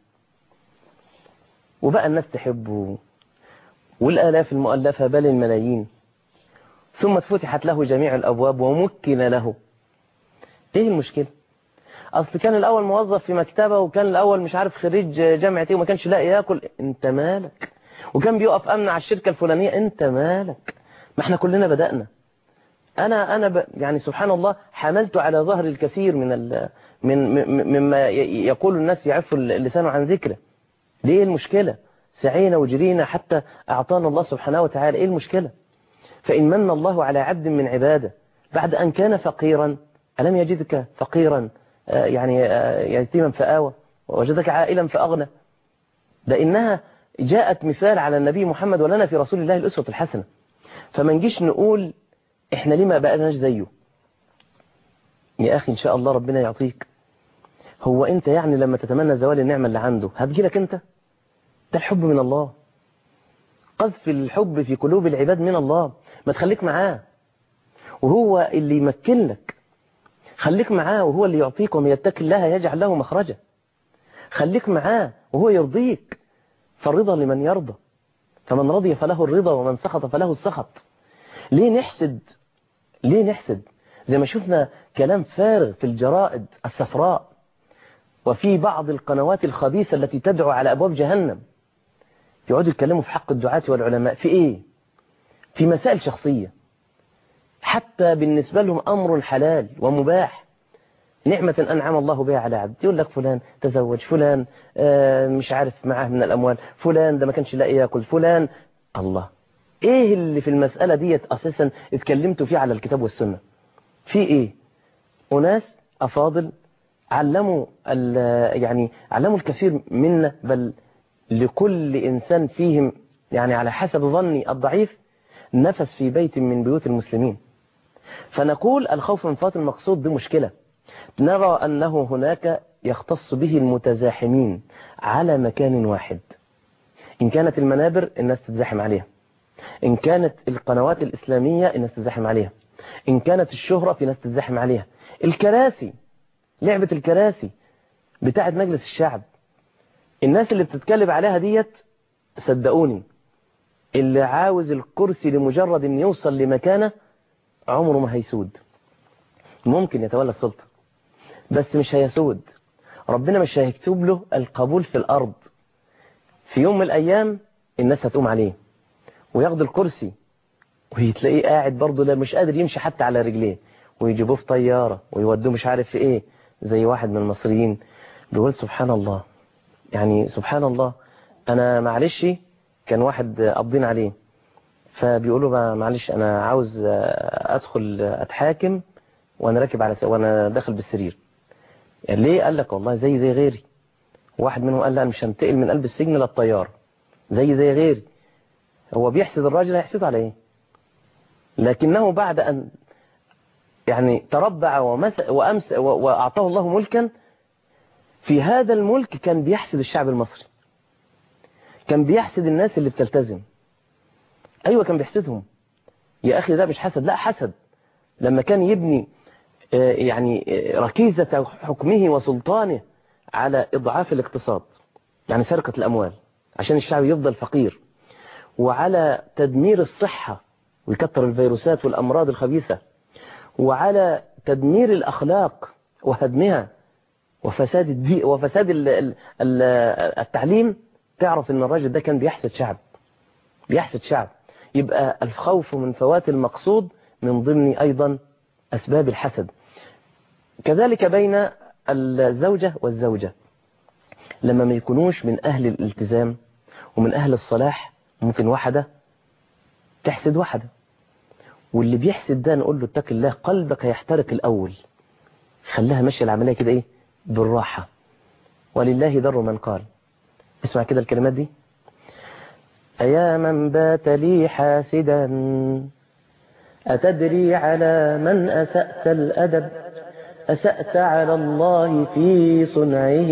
وبقى الناس تحبه والآلاف المؤلفة بل الملايين ثم فتحت له جميع الأبواب ومكن له إيه المشكلة أصل كان الأول موظف في مكتبة وكان الأول مش عارف خريج جامعة إيه وما كانش لاقي ياكل أنت مالك وكان بيقف أمن على الشركة الفلانية أنت مالك ما احنا كلنا بدأنا أنا أنا ب... يعني سبحان الله حملت على ظهر الكثير من ال... من م- مما ي- يقول الناس يعف اللسان عن ذكره ليه المشكلة سعينا وجرينا حتى أعطانا الله سبحانه وتعالى إيه المشكلة فإن من الله على عبد من عباده بعد أن كان فقيرا ألم يجدك فقيرا آه، يعني آه، يتيما فآوى ووجدك عائلا فأغنى ده إنها جاءت مثال على النبي محمد ولنا في رسول الله الأسوة الحسنة فما نجيش نقول إحنا ليه ما بقناش زيه يا أخي إن شاء الله ربنا يعطيك هو أنت يعني لما تتمنى زوال النعمة اللي عنده هتجيلك أنت ده الحب من الله قذف الحب في قلوب العباد من الله ما تخليك معاه وهو اللي يمكن لك خليك معاه وهو اللي يعطيك ومن يتق الله يجعل له مخرجا خليك معاه وهو يرضيك فالرضا لمن يرضى فمن رضي فله الرضا ومن سخط فله السخط ليه نحسد ليه نحسد زي ما شفنا كلام فارغ في الجرائد السفراء وفي بعض القنوات الخبيثة التي تدعو على أبواب جهنم يقعدوا يتكلموا في حق الدعاة والعلماء في إيه؟ في مسائل شخصية حتى بالنسبة لهم أمر حلال ومباح نعمة أنعم الله بها على عبد يقول لك فلان تزوج فلان آه، مش عارف معاه من الأموال فلان ده ما كانش لاقي ياكل فلان الله إيه اللي في المسألة ديت أساسا اتكلمتوا فيه على الكتاب والسنة في إيه أناس أفاضل علموا ال- يعني علموا الكثير منا بل لكل إنسان فيهم يعني على حسب ظني الضعيف نفس في بيت من بيوت المسلمين فنقول الخوف من فوات المقصود دي مشكلة نرى أنه هناك يختص به المتزاحمين على مكان واحد إن كانت المنابر الناس تتزاحم عليها إن كانت القنوات الإسلامية الناس تتزاحم عليها إن كانت الشهرة في ناس تتزاحم عليها الكراسي لعبة الكراسي بتاعت مجلس الشعب الناس اللي بتتكلم عليها ديت صدقوني اللي عاوز الكرسي لمجرد ان يوصل لمكانه عمره ما هيسود ممكن يتولى السلطة بس مش هيسود ربنا مش هيكتب له القبول في الأرض في يوم من الأيام الناس هتقوم عليه وياخد الكرسي ويتلاقيه قاعد برضه لا مش قادر يمشي حتى على رجليه ويجيبوه في طيارة ويودوه مش عارف في ايه زي واحد من المصريين بيقول سبحان الله يعني سبحان الله انا معلش كان واحد قابضين عليه فبيقولوا بقى معلش انا عاوز آه، ادخل آه، اتحاكم وانا راكب على س... وانا داخل بالسرير يعني ليه قال لك والله زي زي غيري واحد منهم قال لا انا مش هنتقل من قلب السجن للطياره زي زي غيري هو بيحسد الراجل هيحسده على ايه لكنه بعد ان يعني تربع ومس وامس و- واعطاه الله ملكا في هذا الملك كان بيحسد الشعب المصري كان بيحسد الناس اللي بتلتزم ايوه كان بيحسدهم يا اخي ده مش حسد لا حسد لما كان يبني آه، يعني آه، ركيزة حكمه وسلطانه على إضعاف الاقتصاد يعني سرقة الأموال عشان الشعب يفضل فقير وعلى تدمير الصحة ويكتر الفيروسات والأمراض الخبيثة وعلى تدمير الأخلاق وهدمها وفساد الدي وفساد ال- ال- ال- التعليم تعرف ان الراجل ده كان بيحسد شعب بيحسد شعب يبقى الخوف من فوات المقصود من ضمن أيضا أسباب الحسد كذلك بين الزوجة والزوجة لما ما يكونوش من أهل الالتزام ومن أهل الصلاح ممكن واحدة تحسد واحدة واللي بيحسد ده نقول له اتق الله قلبك هيحترق الأول خليها ماشية العملية كده إيه بالراحة ولله در من قال اسمع كده الكلمات دي أيا من بات لي حاسدا أتدري على من أسأت الأدب أسأت على الله في صنعه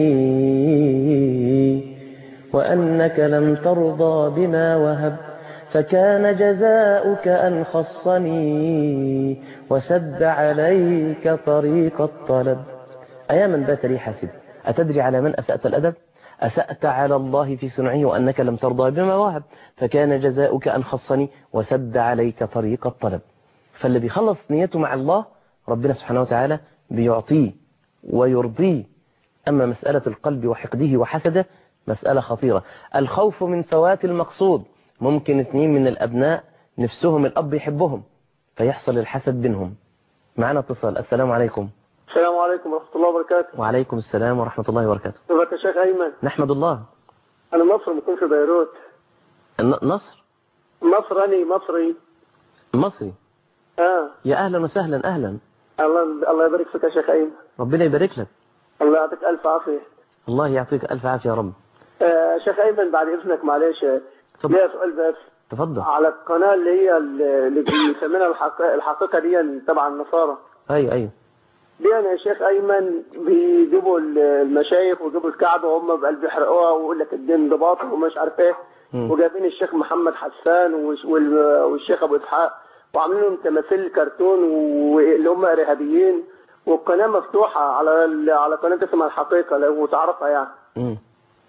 وأنك لم ترضى بما وهب فكان جزاؤك أن خصني وسد عليك طريق الطلب أيا من بات لي حاسدا أتدري على من أسأت الأدب أسأت على الله في صنعه وأنك لم ترضى بما وهب فكان جزاؤك أن خصني وسد عليك طريق الطلب فاللي بيخلص نيته مع الله ربنا سبحانه وتعالى بيعطيه ويرضيه أما مسألة القلب وحقده وحسده مسألة خطيرة الخوف من فوات المقصود ممكن اثنين من الأبناء نفسهم الأب يحبهم فيحصل الحسد بينهم معنا اتصال السلام عليكم السلام عليكم ورحمة الله وبركاته وعليكم السلام ورحمة الله وبركاته ازيك يا شيخ أيمن نحمد الله أنا مصر مكون في بيروت الن- نصر مصر أنا مصري مصري آه يا أهلا وسهلا أهلا الله الله يبارك فيك يا شيخ أيمن ربنا يبارك لك الله يعطيك ألف عافية الله يعطيك ألف عافية يا رب آه شيخ أيمن بعد إذنك معلش آه، اتفضل. ليا سؤال بس تفضل على القناة اللي هي اللي بيسمينها الحقيقة, الحقيقة دي تبع النصارى أيوة أيوة دي أنا يا شيخ أيمن بيجيبوا المشايخ ويجيبوا الكعبة وهم بقلب يحرقوها ويقول لك الدين ده باطل ومش عارف إيه مم. وجايبين الشيخ محمد حسان والش- وال- والشيخ أبو إسحاق وعاملين لهم تماثيل كرتون واللي هم إرهابيين والقناة مفتوحة على ال- على قناة اسمها الحقيقة لو تعرفها يعني مم.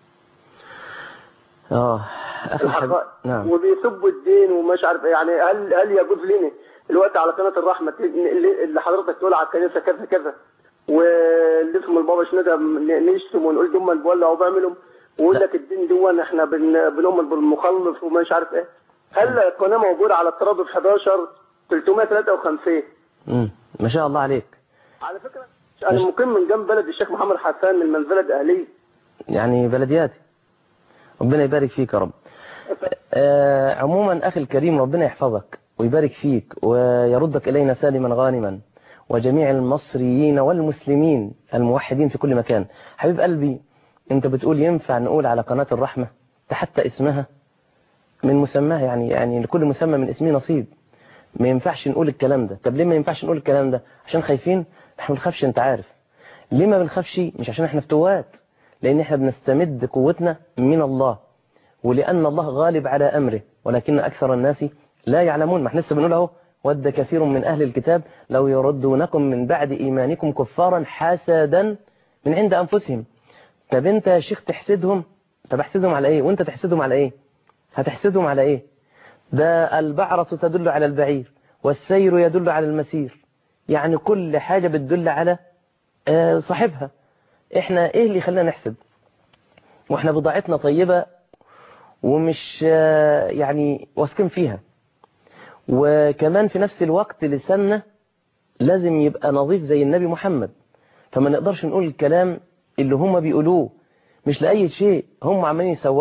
آه أخي الحبيب الحقائق نعم وبيسبوا الدين ومش عارف إيه. يعني هل هل يجوز لنا الوقت على قناه الرحمه ت- اللي اللي حضرتك تقول على الكنيسه كذا كذا واللي اسمه البابا شنودة ن- نشتم ونقول دول البولع وبعملهم ويقول لك الدين دون احنا بن- بنؤمن بالمخلص ومش عارف ايه هل القناه موجوده على التردد 11 353 مم. ما شاء الله عليك على فكره انا مقيم من جنب بلد الشيخ محمد حسان من منزله اهليه يعني بلدياتي ربنا يبارك فيك يا رب آه عموما أخي الكريم ربنا يحفظك ويبارك فيك ويردك إلينا سالما غانما وجميع المصريين والمسلمين الموحدين في كل مكان حبيب قلبي أنت بتقول ينفع نقول على قناة الرحمة ده حتى اسمها من مسماها يعني يعني لكل مسمى من اسمه نصيب ما ينفعش نقول الكلام ده طب ليه ما ينفعش نقول الكلام ده عشان خايفين احنا ما بنخافش انت عارف ليه ما بنخافش مش عشان احنا فتوات لان احنا بنستمد قوتنا من الله ولان الله غالب على امره ولكن اكثر الناس لا يعلمون ما احنا لسه بنقول اهو ود كثير من اهل الكتاب لو يردونكم من بعد ايمانكم كفارا حسدا من عند انفسهم طب انت يا شيخ تحسدهم طب احسدهم على ايه وانت تحسدهم على ايه هتحسدهم على ايه ده البعرة تدل على البعير والسير يدل على المسير يعني كل حاجة بتدل على آه، صاحبها احنا ايه اللي خلانا نحسد واحنا بضاعتنا طيبة ومش آه، يعني واثقين فيها وكمان في نفس الوقت لساننا لازم يبقى نظيف زي النبي محمد فما نقدرش نقول الكلام اللي هم بيقولوه مش لأي شيء هم عمالين يسوقهم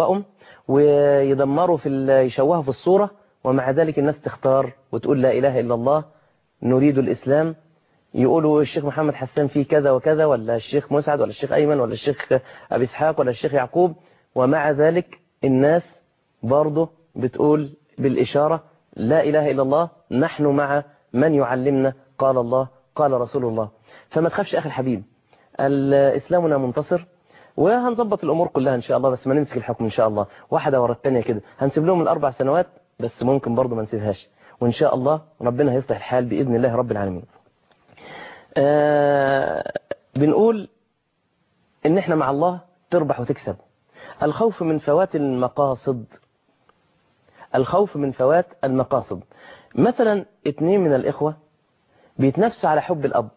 ويدمروا في ال- يشوهوا في الصورة ومع ذلك الناس تختار وتقول لا إله إلا الله نريد الإسلام يقولوا الشيخ محمد حسان فيه كذا وكذا ولا الشيخ مسعد ولا الشيخ أيمن ولا الشيخ أبي إسحاق ولا الشيخ يعقوب ومع ذلك الناس برضه بتقول بالإشارة لا إله إلا الله نحن مع من يعلمنا قال الله قال رسول الله فما تخافش أخي الحبيب ال- إسلامنا منتصر وهنظبط الأمور كلها إن شاء الله بس ما نمسك الحكم إن شاء الله واحدة ورا الثانية كده هنسيب لهم الأربع سنوات بس ممكن برضه ما نسيبهاش وإن شاء الله ربنا هيصلح الحال بإذن الله رب العالمين آه بنقول إن إحنا مع الله تربح وتكسب الخوف من فوات المقاصد الخوف من فوات المقاصد مثلا اتنين من الإخوة بيتنافسوا على حب الأب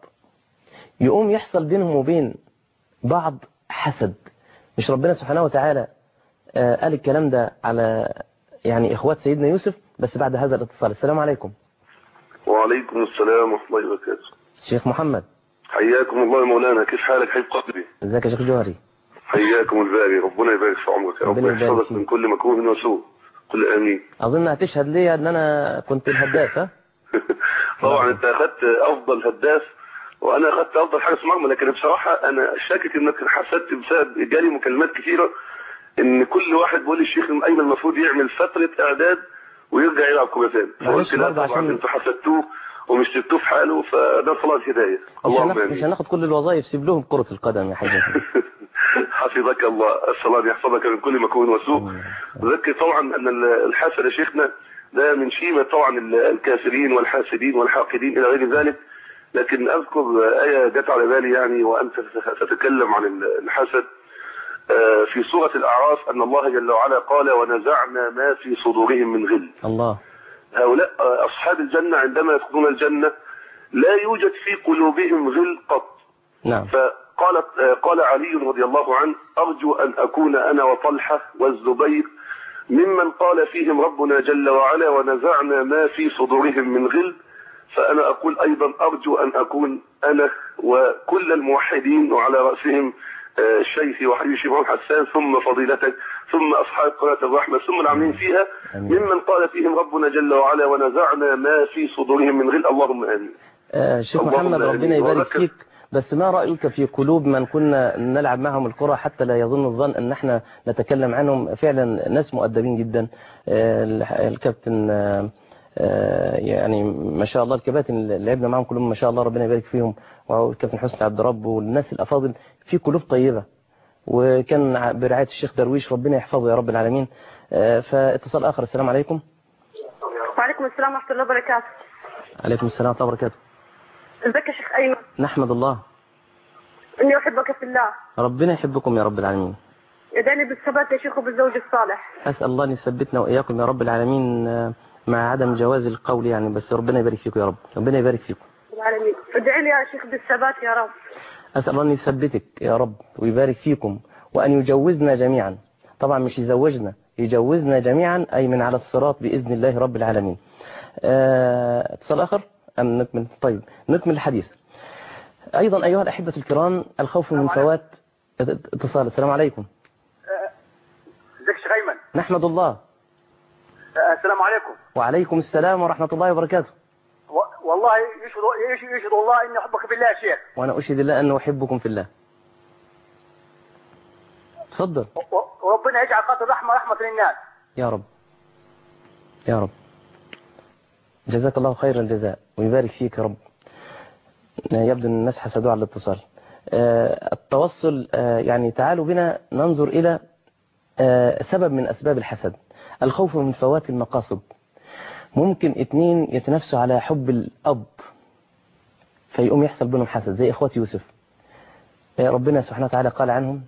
يقوم يحصل بينهم وبين بعض حسد مش ربنا سبحانه وتعالى آه، قال الكلام ده على يعني إخوات سيدنا يوسف بس بعد هذا الاتصال السلام عليكم وعليكم السلام ورحمة الله وبركاته شيخ محمد حياكم الله يا مولانا كيف حالك حبيب قلبي ازيك يا شيخ جوهري حياكم الباري ربنا يبارك في عمرك يا رب ربنا يبارك ويحفظك فيك. من كل مكروه وسوء قل امين أظن هتشهد لي أن أنا كنت الهداف ها طبعا انت اخذت افضل هداف وانا اخذت افضل حارس مرمى لكن بصراحه انا شاكك انك حسدت بسبب جالي مكالمات كثيره ان كل واحد بيقول لي الشيخ ايمن المفروض يعمل فتره اعداد ويرجع يلعب كوره ثاني معلش فقلت لا برضه طبعا عشان- انتوا حسدتوه ومش سبتوه في حاله فده صلاه هدايه مش اللهم هناخد, مش امين هناخد كل الوظائف سيب لهم كرة القدم يا حبيبي حفظك الله الصلاة يحفظك من كل مكروه وسوء ذكر طبعا أن الحسد يا شيخنا ده من شيمة طبعا الكافرين والحاسدين والحاقدين إلى غير ذلك لكن أذكر آية جت على بالي يعني وأنت تتكلم عن الحسد آه، في سورة الأعراف أن الله جل وعلا قال ونزعنا ما في صدورهم من غل الله هؤلاء آه، أصحاب الجنة عندما يدخلون الجنة لا يوجد في قلوبهم غل قط نعم فقالت آه، قال علي رضي الله عنه أرجو أن أكون أنا وطلحة والزبير ممن قال فيهم ربنا جل وعلا ونزعنا ما في صدورهم من غل فأنا أقول أيضا أرجو أن أكون أنا وكل الموحدين وعلى رأسهم آه، شيخي وحبيبي الشيخ محمد حسان ثم فضيلتك ثم أصحاب قناة الرحمة ثم العاملين فيها ممن قال فيهم ربنا جل وعلا ونزعنا ما في صدورهم من غل اللهم آمين آه شيخ اللهم محمد آمين. ربنا يبارك وذكر- فيك بس ما رأيك في قلوب من كنا نلعب معهم الكرة حتى لا يظن الظن ان احنا نتكلم عنهم فعلا ناس مؤدبين جدا آه، الح- الكابتن آه، آه، يعني ما شاء الله الكباتن اللي لعبنا معهم كلهم ما شاء الله ربنا يبارك فيهم والكابتن حسني عبد رب والناس الافاضل في قلوب طيبة وكان ع- برعاية الشيخ درويش ربنا يحفظه يا رب العالمين آه، فاتصال اخر السلام عليكم وعليكم السلام ورحمة الله وبركاته عليكم السلام ورحمة الله وبركاته ازيك يا شيخ أيمن نحمد الله إني أحبك في الله ربنا يحبكم يا رب العالمين يداني بالثبات يا شيخ وبالزوج الصالح أسأل الله أن يثبتنا وإياكم يا رب العالمين آه، مع عدم جواز القول يعني بس ربنا يبارك فيكم يا رب ربنا يبارك فيكم العالمين ادعي لي يا شيخ بالثبات يا رب أسأل الله أن يثبتك يا رب ويبارك فيكم وأن يجوزنا جميعا طبعا مش يزوجنا يجوزنا جميعا أي من على الصراط بإذن الله رب العالمين آه، اتصال آخر أم نكمل طيب نكمل الحديث أيضا أيها الأحبة الكرام الخوف من فوات اتصال السلام عليكم ازيك يا شيخ ايمن نحمد الله آه، السلام عليكم وعليكم السلام ورحمة الله وبركاته و- والله يشهد يشهد- يشهد الله اني احبك بالله يا شيخ وأنا أشهد الله أن أحبكم في الله تفضل و- وربنا يجعل قناه الرحمه رحمه للناس يا رب يا رب جزاك الله خير الجزاء ويبارك فيك يا رب يبدو أن الناس حسدوا على الاتصال آه، التوصل آه، يعني تعالوا بنا ننظر إلى آه، سبب من أسباب الحسد الخوف من فوات المقاصد ممكن اتنين يتنافسوا على حب الأب فيقوم يحصل بينهم حسد زي إخوة يوسف آه، ربنا سبحانه وتعالى قال عنهم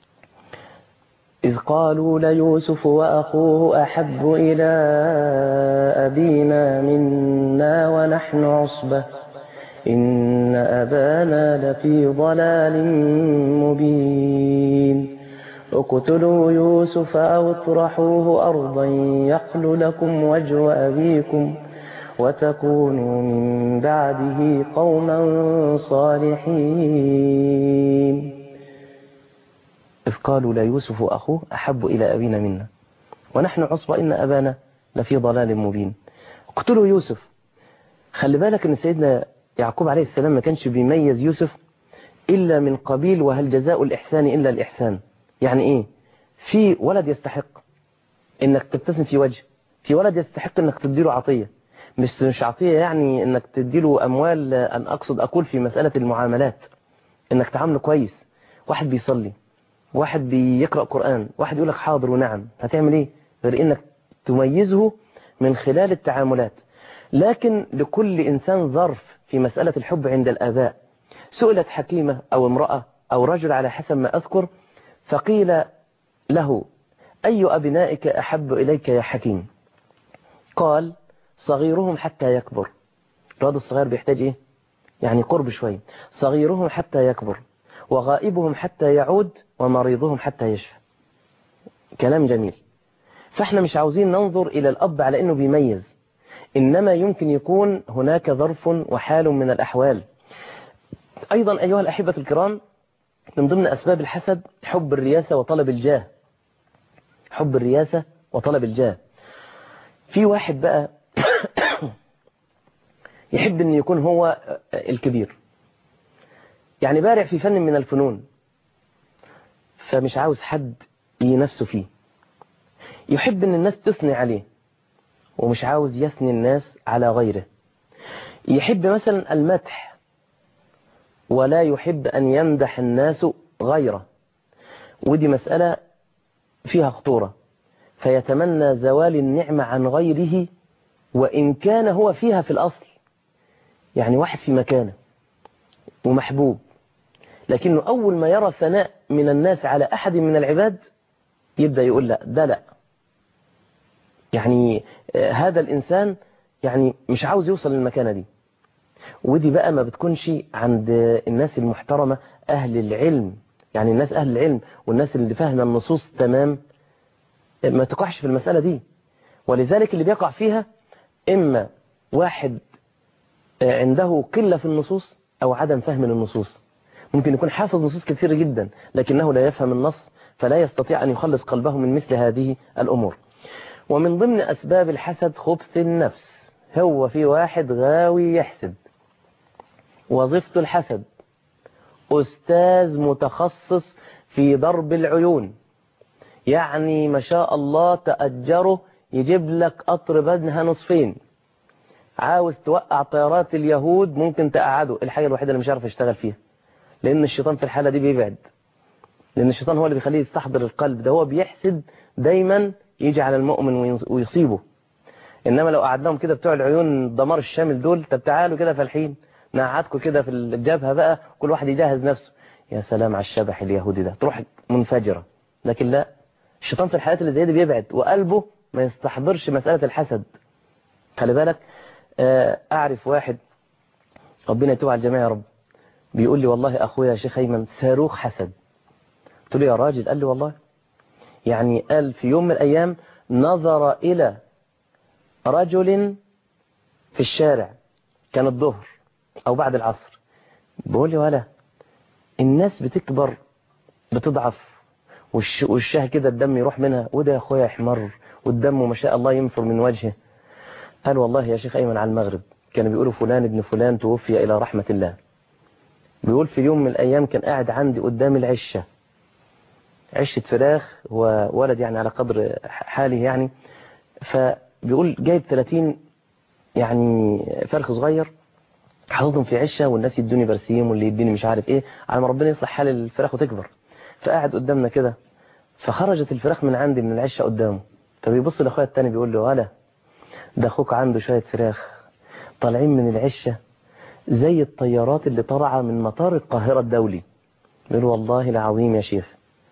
إذ قالوا ليوسف وأخوه أحب إلى أبينا منا ونحن عصبة إن أبانا لفي ضلال مبين اقتلوا يوسف أو اطرحوه أرضا يخل لكم وجه أبيكم وتكونوا من بعده قوما صالحين إذ قالوا لا يوسف أخوه أحب إلى أبينا منا ونحن عصبة إن أبانا لفي ضلال مبين اقتلوا يوسف خلي بالك ان سيدنا يعقوب عليه السلام ما كانش بيميز يوسف إلا من قبيل وهل جزاء الإحسان إلا الإحسان يعني إيه في ولد يستحق إنك تبتسم في وجه في ولد يستحق إنك تديله عطية مش مش عطية يعني إنك تديله أموال أن أقصد أقول في مسألة المعاملات إنك تعامله كويس واحد بيصلي واحد بيقرأ قرآن واحد يقول لك حاضر ونعم هتعمل إيه غير إنك تميزه من خلال التعاملات لكن لكل إنسان ظرف في مسألة الحب عند الآباء سئلت حكيمة أو امرأة أو رجل على حسب ما أذكر فقيل له أي أبنائك أحب إليك يا حكيم قال صغيرهم حتى يكبر الواد الصغير بيحتاج إيه يعني قرب شوي صغيرهم حتى يكبر وغائبهم حتى يعود ومريضهم حتى يشفى كلام جميل فاحنا مش عاوزين ننظر إلى الأب على أنه بيميز إنما يمكن يكون هناك ظرف وحال من الأحوال أيضا أيها الأحبة الكرام من ضمن أسباب الحسد حب الرياسة وطلب الجاه حب الرياسة وطلب الجاه في واحد بقى يحب أن يكون هو الكبير يعني بارع في فن من الفنون فمش عاوز حد ينافسه فيه يحب أن الناس تثني عليه ومش عاوز يثني الناس على غيره يحب مثلا المدح ولا يحب أن يمدح الناس غيره ودي مسألة فيها خطورة فيتمنى زوال النعمة عن غيره وإن كان هو فيها في الأصل يعني واحد في مكانه ومحبوب لكنه أول ما يرى ثناء من الناس على أحد من العباد يبدأ يقول لا ده لا يعني هذا الإنسان يعني مش عاوز يوصل للمكانة دي ودي بقى ما بتكونش عند الناس المحترمة أهل العلم يعني الناس أهل العلم والناس اللي فاهمة النصوص تمام ما تقعش في المسألة دي ولذلك اللي بيقع فيها إما واحد عنده قلة في النصوص أو عدم فهم للنصوص ممكن يكون حافظ نصوص كثيرة جدا لكنه لا يفهم النص فلا يستطيع أن يخلص قلبه من مثل هذه الأمور ومن ضمن أسباب الحسد خبث النفس هو في واحد غاوي يحسد وظيفة الحسد أستاذ متخصص في ضرب العيون يعني ما شاء الله تأجره يجيب لك قطر بدنها نصفين عاوز توقع طيارات اليهود ممكن تقعده الحاجة الوحيدة اللي مش عارف يشتغل فيها لأن الشيطان في الحالة دي بيبعد لأن الشيطان هو اللي بيخليه يستحضر القلب ده هو بيحسد دايما يجي على المؤمن ويصيبه إنما لو قعدناهم كده بتوع العيون الدمار الشامل دول طب تعالوا كده فالحين نقعدكم كده في الجبهة بقى كل واحد يجهز نفسه يا سلام على الشبح اليهودي ده تروح منفجرة لكن لا الشيطان في الحالات اللي زي دي بيبعد وقلبه ما يستحضرش مسألة الحسد خلي بالك أعرف واحد ربنا يتوب على الجميع يا رب بيقول لي والله أخويا يا شيخ أيمن صاروخ حسد قلت له يا راجل قال لي والله يعني قال في يوم من الأيام نظر إلى رجل في الشارع كان الظهر أو بعد العصر بيقول لي ولا الناس بتكبر بتضعف والش... والشاه كده الدم يروح منها وده يا أخويا يحمر والدم ما شاء الله ينفر من وجهه قال والله يا شيخ أيمن على المغرب كانوا بيقولوا فلان ابن فلان توفي إلى رحمة الله بيقول في يوم من الأيام كان قاعد عندي قدام العشة عشة فراخ وولد يعني على قدر حاله يعني فبيقول جايب 30 يعني فرخ صغير حاططهم في عشة والناس يدوني برسيم واللي يديني مش عارف ايه على ما ربنا يصلح حال الفراخ وتكبر فقاعد قدامنا كده فخرجت الفراخ من عندي من العشة قدامه فبيبص لاخويا التاني بيقول له ولا ده اخوك عنده شوية فراخ طالعين من العشة زي الطيارات اللي طالعة من مطار القاهرة الدولي بيقول والله العظيم يا شيخ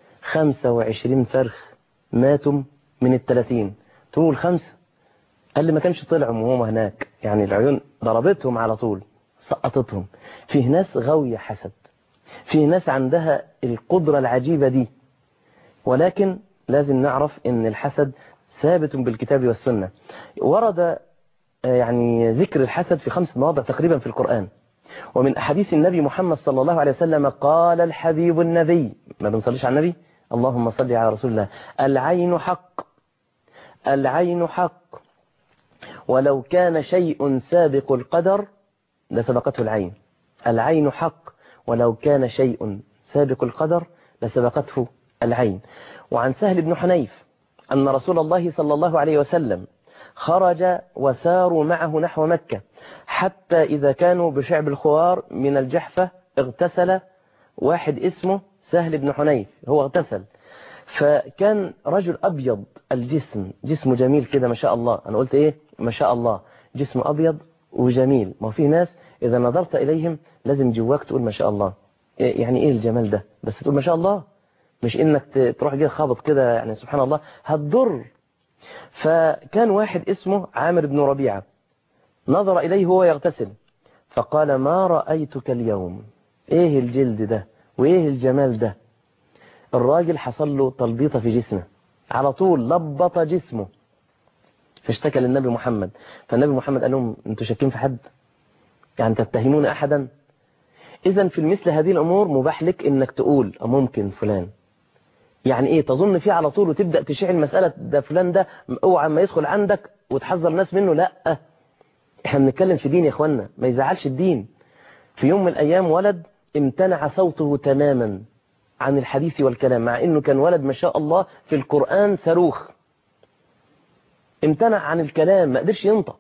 25 فرخ ماتوا من الثلاثين تقول خمسة قال لي ما كانش طلعوا وهم هناك يعني العيون ضربتهم على طول سقطتهم فيه ناس غاوية حسد فيه ناس عندها القدرة العجيبة دي ولكن لازم نعرف ان الحسد ثابت بالكتاب والسنة ورد يعني ذكر الحسد في خمس مواضع تقريبا في القرآن ومن أحاديث النبي محمد صلى الله عليه وسلم قال الحبيب النبي ما بنصليش على النبي اللهم صل على رسول الله العين حق العين حق ولو كان شيء سابق القدر لسبقته العين العين حق ولو كان شيء سابق القدر لسبقته العين وعن سهل بن حنيف أن رسول الله صلى الله عليه وسلم خرج وساروا معه نحو مكة حتى إذا كانوا بشعب الخوار من الجحفة اغتسل واحد اسمه سهل بن حنيف هو اغتسل فكان رجل أبيض الجسم جسمه جميل كده ما شاء الله أنا قلت إيه ما شاء الله جسمه أبيض وجميل ما في ناس إذا نظرت إليهم لازم جواك تقول ما شاء الله إيه يعني إيه الجمال ده بس تقول ما شاء الله مش إنك ت- تروح كده خابط كده يعني سبحان الله هتضر فكان واحد اسمه عامر بن ربيعة نظر إليه وهو يغتسل فقال ما رأيتك اليوم إيه الجلد ده وإيه الجمال ده الراجل حصل له تلبيطة في جسمه على طول لبط جسمه فاشتكى للنبي محمد فالنبي محمد قال لهم انتوا شاكين في حد يعني تتهمون أحدا إذا في مثل هذه الأمور مباح لك إنك تقول أه ممكن فلان يعني إيه تظن فيه على طول وتبدأ تشعل مسألة ده فلان ده اوعى ما يدخل عندك وتحذر الناس منه لا احنا بنتكلم في دين يا اخوانا ما يزعلش الدين في يوم من الأيام ولد امتنع صوته تماما عن الحديث والكلام مع انه كان ولد ما شاء الله في القرآن صاروخ امتنع عن الكلام ما قدرش ينطق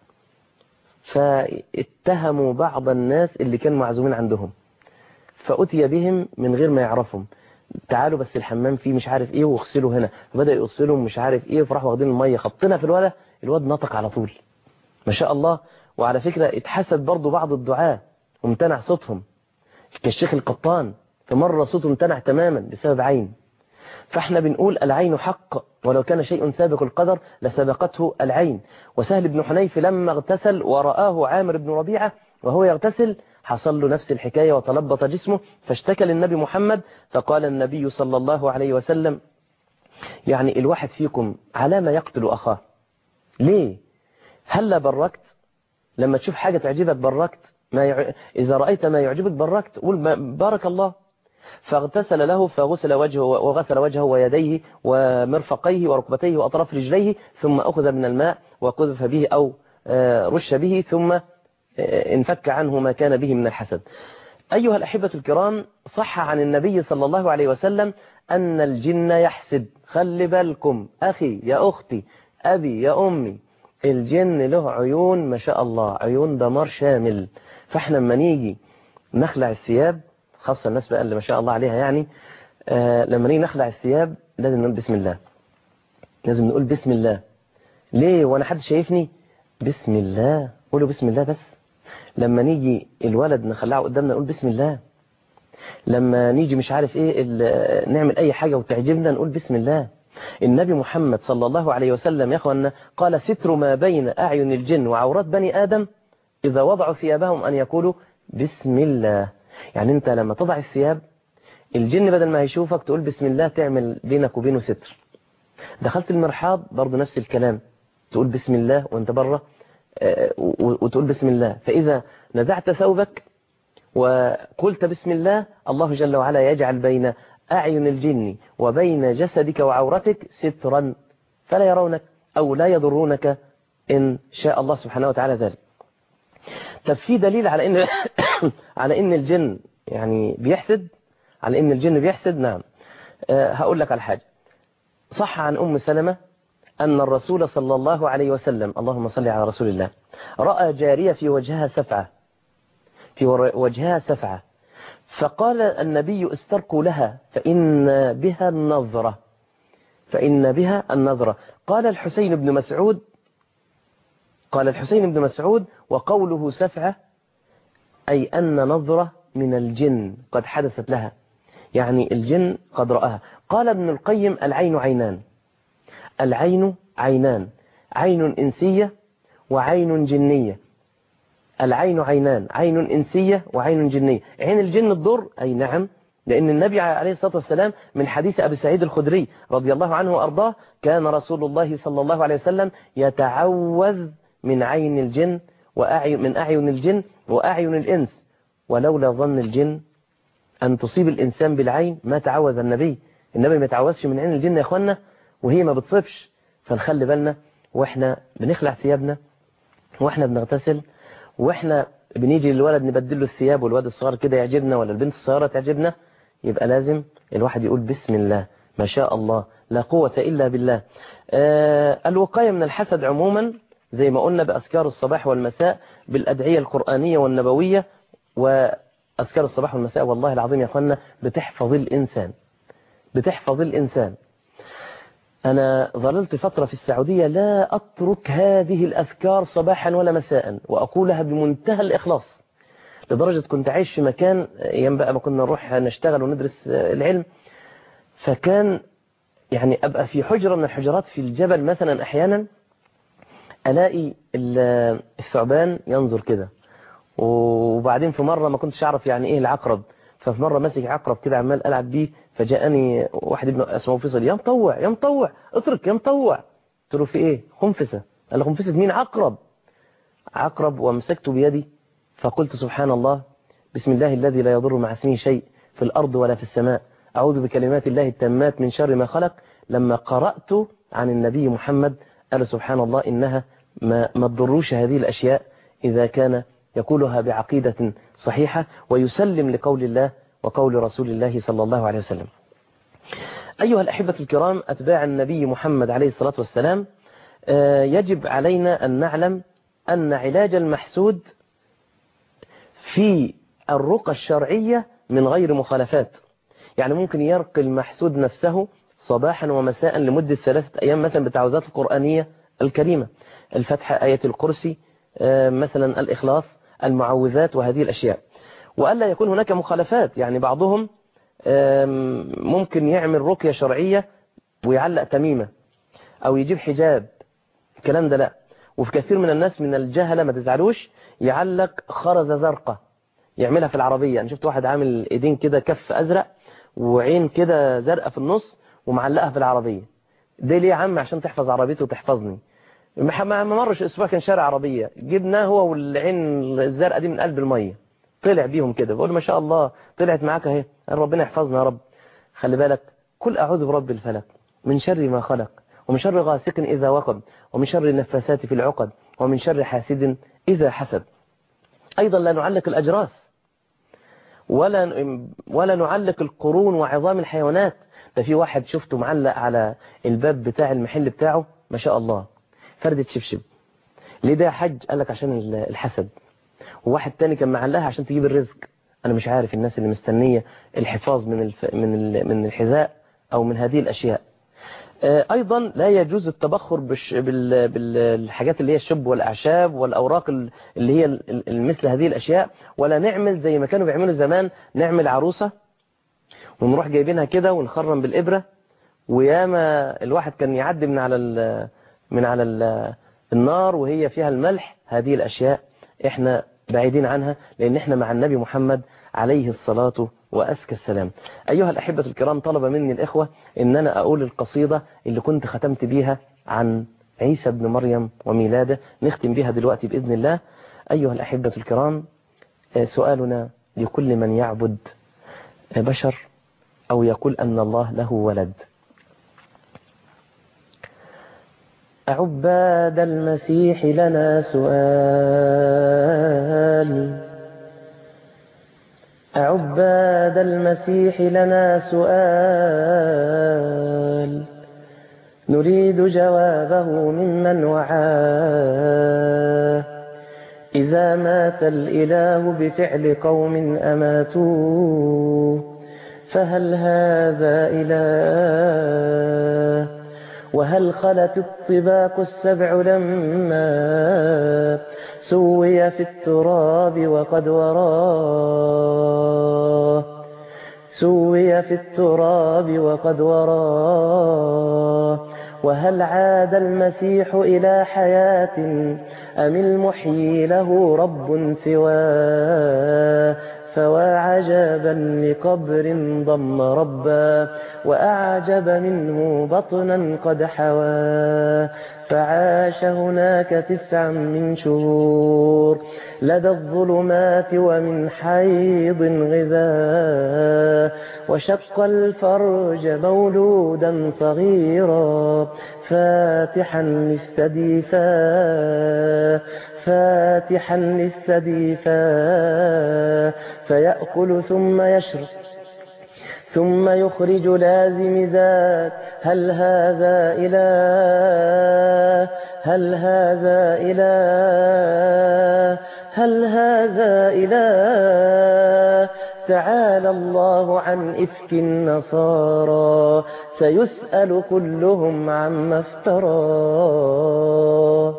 فاتهموا بعض الناس اللي كانوا معزومين عندهم فأتي بهم من غير ما يعرفهم تعالوا بس الحمام فيه مش عارف ايه واغسلوا هنا فبدأ يغسلوا مش عارف ايه فراحوا واخدين المية خبطنا في الولد الواد نطق على طول ما شاء الله وعلى فكرة اتحسد برضو بعض الدعاة وامتنع صوتهم كالشيخ القطان فمرة صوته امتنع تماما بسبب عين فاحنا بنقول العين حق ولو كان شيء سابق القدر لسبقته العين وسهل بن حنيف لما اغتسل ورآه عامر بن ربيعة وهو يغتسل حصل له نفس الحكاية وتلبط جسمه فاشتكى للنبي محمد فقال النبي صلى الله عليه وسلم يعني الواحد فيكم على ما يقتل أخاه ليه هلا بركت لما تشوف حاجة تعجبك بركت ما يع... إذا رأيت ما يعجبك بركت قول ما- بارك الله فاغتسل له فغسل وجهه وغسل وجهه ويديه ومرفقيه وركبتيه وأطراف رجليه ثم أخذ من الماء وقذف به أو آه، رش به ثم آه، انفك عنه ما كان به من الحسد أيها الأحبة الكرام صح عن النبي صلى الله عليه وسلم أن الجن يحسد خلي بالكم أخي يا أختي أبي يا أمي الجن له عيون ما شاء الله عيون دمار شامل فاحنا لما نيجي نخلع الثياب خاصة الناس بقى اللي ما شاء الله عليها يعني آه لما نيجي نخلع الثياب لازم نقول بسم الله لازم نقول بسم الله ليه وانا حد شايفني بسم الله قولوا بسم الله بس لما نيجي الولد نخلعه قدامنا نقول بسم الله لما نيجي مش عارف ايه ال- نعمل اي حاجة وتعجبنا نقول بسم الله النبي محمد صلى الله عليه وسلم يا اخوانا قال ستر ما بين اعين الجن وعورات بني ادم اذا وضعوا ثيابهم ان يقولوا بسم الله يعني انت لما تضع الثياب الجن بدل ما هيشوفك تقول بسم الله تعمل بينك وبينه ستر دخلت المرحاض برضه نفس الكلام تقول بسم الله وانت بره آه، و- وتقول بسم الله فإذا نزعت ثوبك وقلت بسم الله الله جل وعلا يجعل بين أعين الجن وبين جسدك وعورتك سترا فلا يرونك أو لا يضرونك إن شاء الله سبحانه وتعالى ذلك طب في دليل على إن على إن الجن يعني بيحسد على إن الجن بيحسد نعم أه هقول لك على حاجة صح عن أم سلمة أن الرسول صلى الله عليه وسلم اللهم صل على رسول الله رأى جارية في وجهها سفعة في ور- وجهها سفعة فقال النبي استرقوا لها فإن بها النظرة فإن بها النظرة قال الحسين بن مسعود قال الحسين بن مسعود وقوله سفعة أي أن نظرة من الجن قد حدثت لها يعني الجن قد رآها قال ابن القيم العين عينان العين عينان عين إنسية وعين جنية العين عينان عين إنسية وعين جنية عين الجن الضر أي نعم لأن النبي عليه الصلاة والسلام من حديث أبي سعيد الخدري رضي الله عنه وأرضاه كان رسول الله صلى الله عليه وسلم يتعوذ من عين الجن وأعين من أعين الجن وأعين الإنس ولولا ظن الجن أن تصيب الإنسان بالعين ما تعوذ النبي النبي ما تعوذش من عين الجن يا أخوانا وهي ما بتصيبش فنخلي بالنا واحنا بنخلع ثيابنا واحنا بنغتسل واحنا بنيجي للولد نبدل له الثياب والولد الصغير كده يعجبنا ولا البنت الصغيرة تعجبنا يبقى لازم الواحد يقول بسم الله ما شاء الله لا قوة إلا بالله آه الوقاية من الحسد عموما زي ما قلنا بأذكار الصباح والمساء بالأدعية القرآنية والنبوية وأذكار الصباح والمساء والله العظيم يا أخوانا بتحفظ الإنسان بتحفظ الإنسان أنا ظللت فترة في السعودية لا أترك هذه الأذكار صباحا ولا مساء وأقولها بمنتهى الإخلاص لدرجة كنت عايش في مكان أيام بقى ما كنا نروح نشتغل وندرس العلم فكان يعني أبقى في حجرة من الحجرات في الجبل مثلا أحيانا ألاقي الثعبان ينظر كده وبعدين في مرة ما كنتش أعرف يعني إيه العقرب ففي مرة ماسك عقرب كده عمال ألعب بيه فجاءني واحد ابن اسمه فيصل يا مطوع يا مطوع اترك يا مطوع قلت له في ايه خنفسة قال له خنفسة مين عقرب عقرب ومسكته بيدي فقلت سبحان الله بسم الله الذي لا يضر مع اسمه شيء في الأرض ولا في السماء أعوذ بكلمات الله التامات من شر ما خلق لما قرأت عن النبي محمد قال سبحان الله إنها ما, ما تضروش هذه الأشياء إذا كان يقولها بعقيدة صحيحة ويسلم لقول الله وقول رسول الله صلى الله عليه وسلم أيها الأحبة الكرام أتباع النبي محمد عليه الصلاة والسلام يجب علينا أن نعلم أن علاج المحسود في الرقى الشرعية من غير مخالفات يعني ممكن يرقي المحسود نفسه صباحا ومساء لمدة ثلاثة أيام مثلا بالتعوذات القرآنية الكريمة الفتحة آية الكرسي مثلا الإخلاص المعوذات وهذه الأشياء وألا يكون هناك مخالفات يعني بعضهم ممكن يعمل رقية شرعية ويعلق تميمة أو يجيب حجاب الكلام ده لا وفي كثير من الناس من الجهلة ما تزعلوش يعلق خرزة زرقاء يعملها في العربية أنا شفت واحد عامل ايدين كده كف أزرق وعين كده زرقاء في النص ومعلقها في العربية ده ليه يا عم عشان تحفظ عربيته وتحفظني ما مرش اسبوع كان شارع عربية جبناه هو والعين الزرقاء دي من قلب المية طلع بيهم كده بقول ما شاء الله طلعت معاك اهي ربنا يحفظنا يا رب خلي بالك كل أعوذ برب الفلك من شر ما خلق ومن شر غاسق إذا وقب ومن شر النفاثات في العقد ومن شر حاسد إذا حسد أيضا لا نعلق الأجراس ولا ولا نعلق القرون وعظام الحيوانات ده في واحد شفته معلق على الباب بتاع المحل بتاعه ما شاء الله فردة شبشب ليه ده حج قال لك عشان الحسد وواحد تاني كان معلقها عشان تجيب الرزق انا مش عارف الناس اللي مستنية الحفاظ من الف... من ال... من الحذاء او من هذه الاشياء ايضا لا يجوز التبخر بش... بال... بالحاجات اللي هي الشب والاعشاب والاوراق اللي هي مثل هذه الاشياء ولا نعمل زي ما كانوا بيعملوا زمان نعمل عروسة ونروح جايبينها كده ونخرم بالابرة وياما الواحد كان يعدي من على ال... من على ال... النار وهي فيها الملح هذه الاشياء احنا بعيدين عنها لأن احنا مع النبي محمد عليه الصلاة وأزكى السلام أيها الأحبة الكرام طلب مني الإخوة إن أنا أقول القصيدة اللي كنت ختمت بيها عن عيسى بن مريم وميلاده نختم بها دلوقتي بإذن الله أيها الأحبة الكرام سؤالنا لكل من يعبد بشر أو يقول أن الله له ولد عباد المسيح لنا سؤال عباد المسيح لنا سؤال نريد جوابه ممن وعاه إذا مات الإله بفعل قوم أماتوه فهل هذا إله وهل خلت الطباق السبع لما سوي في التراب وقد وراه سوي في التراب وقد وراه وهل عاد المسيح إلى حياة أم المحيي له رب سواه فوا عجبا لقبر ضم ربا وأعجب منه بطنا قد حواه فعاش هناك تسعا من شهور لدى الظلمات ومن حيض غذاء وشق الفرج مولودا صغيرا فاتحا للثدي فا فاتحا للثدي فا فيأكل ثم يشرب ثم يخرج لازم ذات هل هذا إله هل هذا إله هل هذا إله تعالى الله عن إفك النصارى سيسأل كلهم عما افترى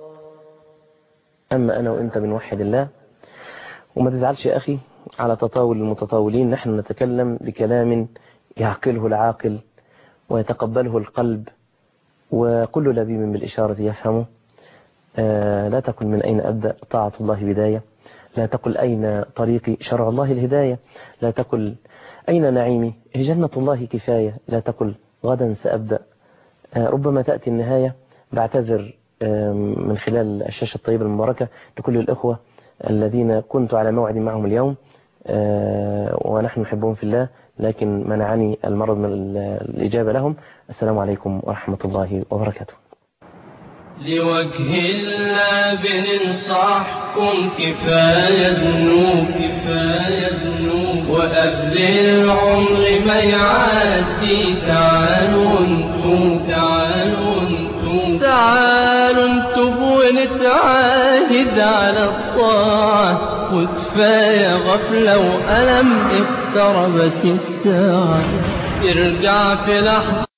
أما أنا وأنت بنوحد الله وما تزعلش يا أخي على تطاول المتطاولين نحن نتكلم بكلام يعقله العاقل ويتقبله القلب وكل لبيب بالإشارة يفهمه آه لا تقل من أين أبدأ طاعة الله بداية لا تقل أين طريقي شرع الله الهداية لا تقل أين نعيمي جنة الله كفاية لا تقل غدا سأبدأ آه ربما تأتي النهاية بعتذر آه من خلال الشاشة الطيبة المباركة لكل الأخوة الذين كنت على موعد معهم اليوم آه ونحن نحبهم في الله لكن منعني المرض من الإجابة لهم السلام عليكم ورحمة الله وبركاته لوجه الله بننصحكم كفاية ذنوب كفاية ذنوب وقبل العمر ما يعدي تعالوا انتم تعالوا انتم تعالوا انتم ونتعاهد على الطاعة وكفاية غفلة وألم اقتربت الساعة ارجع في لحظة